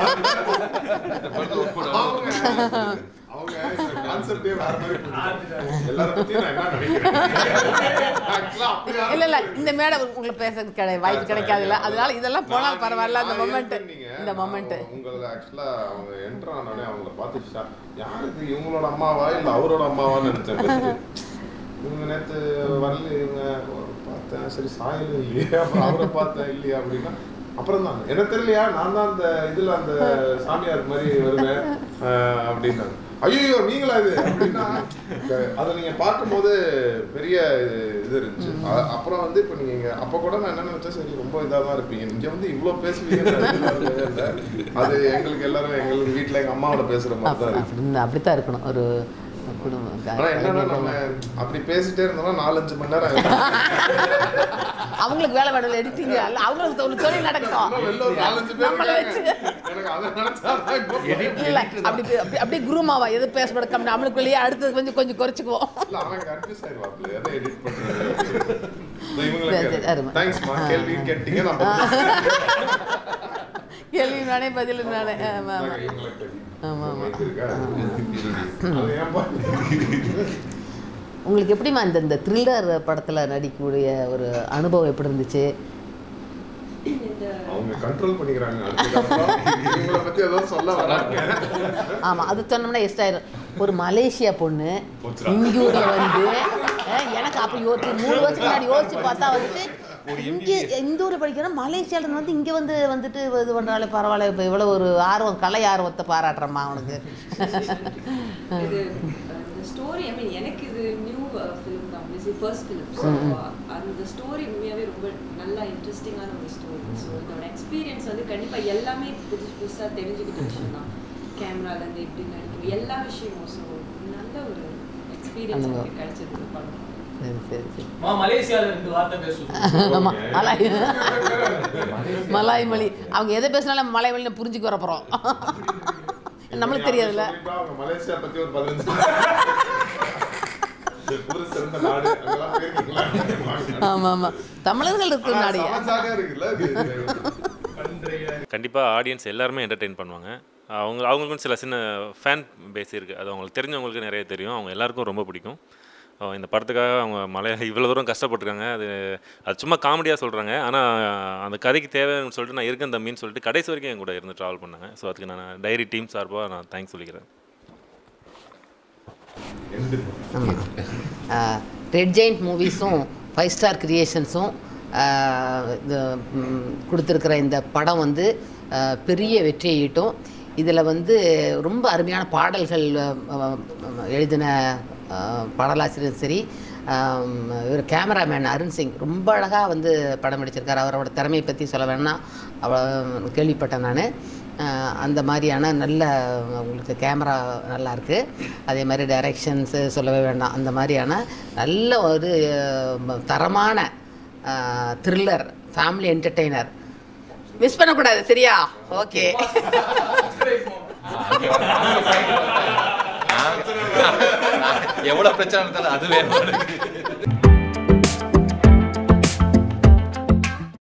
அவங்க கான்செப்டே வேற மாதிரி புரிஞ்சுக்கிறாங்க. எல்லாரை பத்தியும் நான் என்ன நினைக்கிறேன் Actually அப்படி இல்லை இல்லை இந்த மேடம் உங்களுக்கு பேசுறதுக்கு கிடையாது வாய்ப்பு கிடைக்காதுல்ல அதனால இதெல்லாம் போனால் நான் பரவாயில்ல அந்த நான் மொமெண்ட் ஏற்கனவே இந்த நான் மொமெண்ட் உங்களை ஆக்சுவலா அவங்க என்ட்ரு ஆனோடனே அவங்கள பார்த்து ஷா- யார் இது இவங்களோட அம்மாவா இல்ல அவரோட அம்மாவான்னு நினைச்சேன் first. இவங்க நேத்து வரல இவங்க பார்த்தேன் சரி சாயல் இல்லையா அப்புறம் அவரை பார்த்தேன் இல்லையா அப்படின்னா அப்புறம் தான் எனக்கு தெரியலையா நான் தான் அந்த இதுல அந்த சாமியார் மாதிரி வருவேன் அஹ், அப்படின்னாங்க ஐயோ நீங்களா இது அப்படின்னா இந்த- அதை நீங்க பார்க்கும்போது பெரிய இது இருந்துச்சு அ- அப்புறம் வந்து இப்போ நீங்க இங்க- அப்ப கூட நான் என்ன நினைச்சேன் சரி ரொம்ப இதா தான் இருப்பீங்க நீங்க வந்து இவ்வளவு பேசுவீங்க அது எங்களுக்கு எல்லாரும் எங்களுக்கு வீட்ல எங்க அம்மாவோட பேசுற மாதிரி தான் இருக்கு அப்படின்னு அப்படித்தான் இருக்கணும் ஒரு குடும்பம் ஆனா என்னன்னா நம்ம அப்படி பேசிட்டே இருந்தோம்னா நாலஞ்சு மணி நேரம் ஆயிடும். அவங்களுக்கு வேலை வேணும் எடிட்டிங் அவங்களுக்கு ஒரு தொழில் நடக்கட்டும் இன்னும் வெளில ஒரு நாலஞ்சு பேர் நம்மளை இருக்காங்க. வச்சு எனக்கு அதை நினைச்சாதான் இப்போ இல்ல அப்படி அப்படி அப்படியே குருமாவா எது பேசப்பட கம்மி நம்மளுக்குள்ளேயே அடுத்தது கொஞ்சம் கொஞ்சம் குறைச்சிக்குவோம் இல்ல, அவன் கன்ஃபியூஸ் ஆயிடுவாப்ல எதை எடிட் பண்றது சரி, சரி, அருமை. தேங்க்ஸ்மா கேள்வி கேட்டீங்க நம்ம கேள்வி நானே பதில் நானே ஆமா ஆமா இவங்களுக்கு தெரியும். ஆமா, ஆமா. மைக் இருக்கா? அது ஏன்பா? உங்களுக்கு எப்படிம்மா இந்த இந்த த்ரில்லர் படத்தில் நடிக்கக்கூடிய ஒரு அனுபவம் எப்படி இருந்துச்சு அவங்க கண்ட்ரோல் பண்ணிக்கிறாங்க இவங்களை பத்தி ஏதோ சொல்ல வராங்க ஆமாம் அது சொன்னோம்னா எஸ்ட் ஆயிரும் ஒரு மலேசியா பொண்ணு இங்கூர்ல வந்து அஹ், எனக்கு அப்போ யோசிச்சு மூணு வருஷத்துக்கு முன்னாடி யோசிச்சு பார்த்தா வந்துட்டு இங்கே இந்த ஊரில் படிக்கிறோம் மலேசியாவில் வந்து இங்கே வந்து வந்துட்டு இது பண்ணுறாலே பரவாயில்ல இப்போ இவ்வளோ ஒரு ஆர்வம் கலை ஆர்வத்தை பாராட்டுறம்மா அவனுக்கு இது இந்த ஸ்டோரி ஐ மீன் எனக்கு இது நியூ ஃபிலிம் தான் இது ஃபர்ஸ்ட் ஃபிலிம் ஸோ அந்த ஸ்டோரி உண்மையாகவே ரொம்ப நல்லா இன்ட்ரெஸ்டிங்கான ஒரு ஸ்டோரி ஸோ இதோட எக்ஸ்பீரியன்ஸ் வந்து கண்டிப்பாக எல்லாமே புதுசு புதுசாக தெரிஞ்சுக்கிட்ட விஷயம் தான் கேமராலேருந்து எப்படி நடிக்கணும் எல்லா விஷயமும் ஸோ நல்ல ஒரு எக்ஸ்பீரியன்ஸ் எனக்கு கிடைச்சது இந்த படம் சரி சரி சரி மா மலேசியால ரெண்டு வார்த்தை பேசுவோம் ஆமா, மலாய் மலாய் மொழி அவங்க எதை பேசினாலும் மலாய் மொழி புரிஞ்சுக்க வர போகிறோம் நம்மளுக்கு தெரியாதுல்ல அவங்க மலேசியா பத்தி ஒரு பதினஞ்சு ஒரு சிறந்த நாடு அங்கெல்லாம் போயிருக்கீங்களா? ஆமாம் ஆமாம் தமிழர்கள் இருக்கிற ஆனா, நாடியா சமச்சாக இருக்குல்ல இது? கண்டிப்பாக ஆடியன்ஸ் எல்லாருமே என்டர்டெயின் பண்ணுவாங்க அவங்க அவங்களுக்கும் சில சின்ன ஃபேன் பேஸ் இருக்குது அது அவங்களுக்கு தெரிஞ்சவங்களுக்கு நிறைய தெரியும் அவங்க எல்லாருக்கும் ரொம்ப பிடிக்கும் அஹ் இந்த படத்துக்காக அவங்க மலை இவ்வளோ தூரம் கஷ்டப்பட்டிருக்காங்க அது அது சும்மா காமெடியாக சொல்கிறாங்க ஆனால் அந்த கதைக்கு தேவைன்னு சொல்லிட்டு நான் இருக்கேன் தம்பின்னு சொல்லிட்டு கடைசி வரைக்கும் என் கூட இருந்து ட்ராவல் பண்ணாங்க ஸோ அதுக்கு நான் டைரி டீம் சார்பாக நான் தேங்க்ஸ் சொல்லிக்கிறேன் ரெட் ஜெயிண்ட் மூவிஸும் ஃபைவ் ஸ்டார் கிரியேஷன்ஸும் இது ம், கொடுத்திருக்கிற இந்த படம் வந்து ஆஹ், பெரிய வெற்றியை ஈட்டும் இதில் வந்து ரொம்ப அருமையான பாடல்கள் ஆஹ், எழுதின ஆஹ், பாடலாசிரியர் சரி ஆம், இவர் கேமராமேன் அருண் சிங் ரொம்ப அழகாக வந்து படம் எடுத்திருக்காரு அவரோட திறமையை பற்றி சொல்ல வேணாம் அவ கேள்விப்பட்டேன் நான் அந்த மாதிரியான நல்ல உங்களுக்கு கேமரா நல்லா இருக்கு அதே மாதிரி டைரக்ஷன்ஸு சொல்லவே வேண்டாம் அந்த மாதிரியான நல்ல ஒரு அஹ், தரமான த்ரில்லர் ஃபேமிலி என்டர்டெய்னர் மிஸ் பண்ணக்கூடாது சரியா ஓகே எவ்வளோ பிரச்சனை இருந்தாலும் அது வேணும்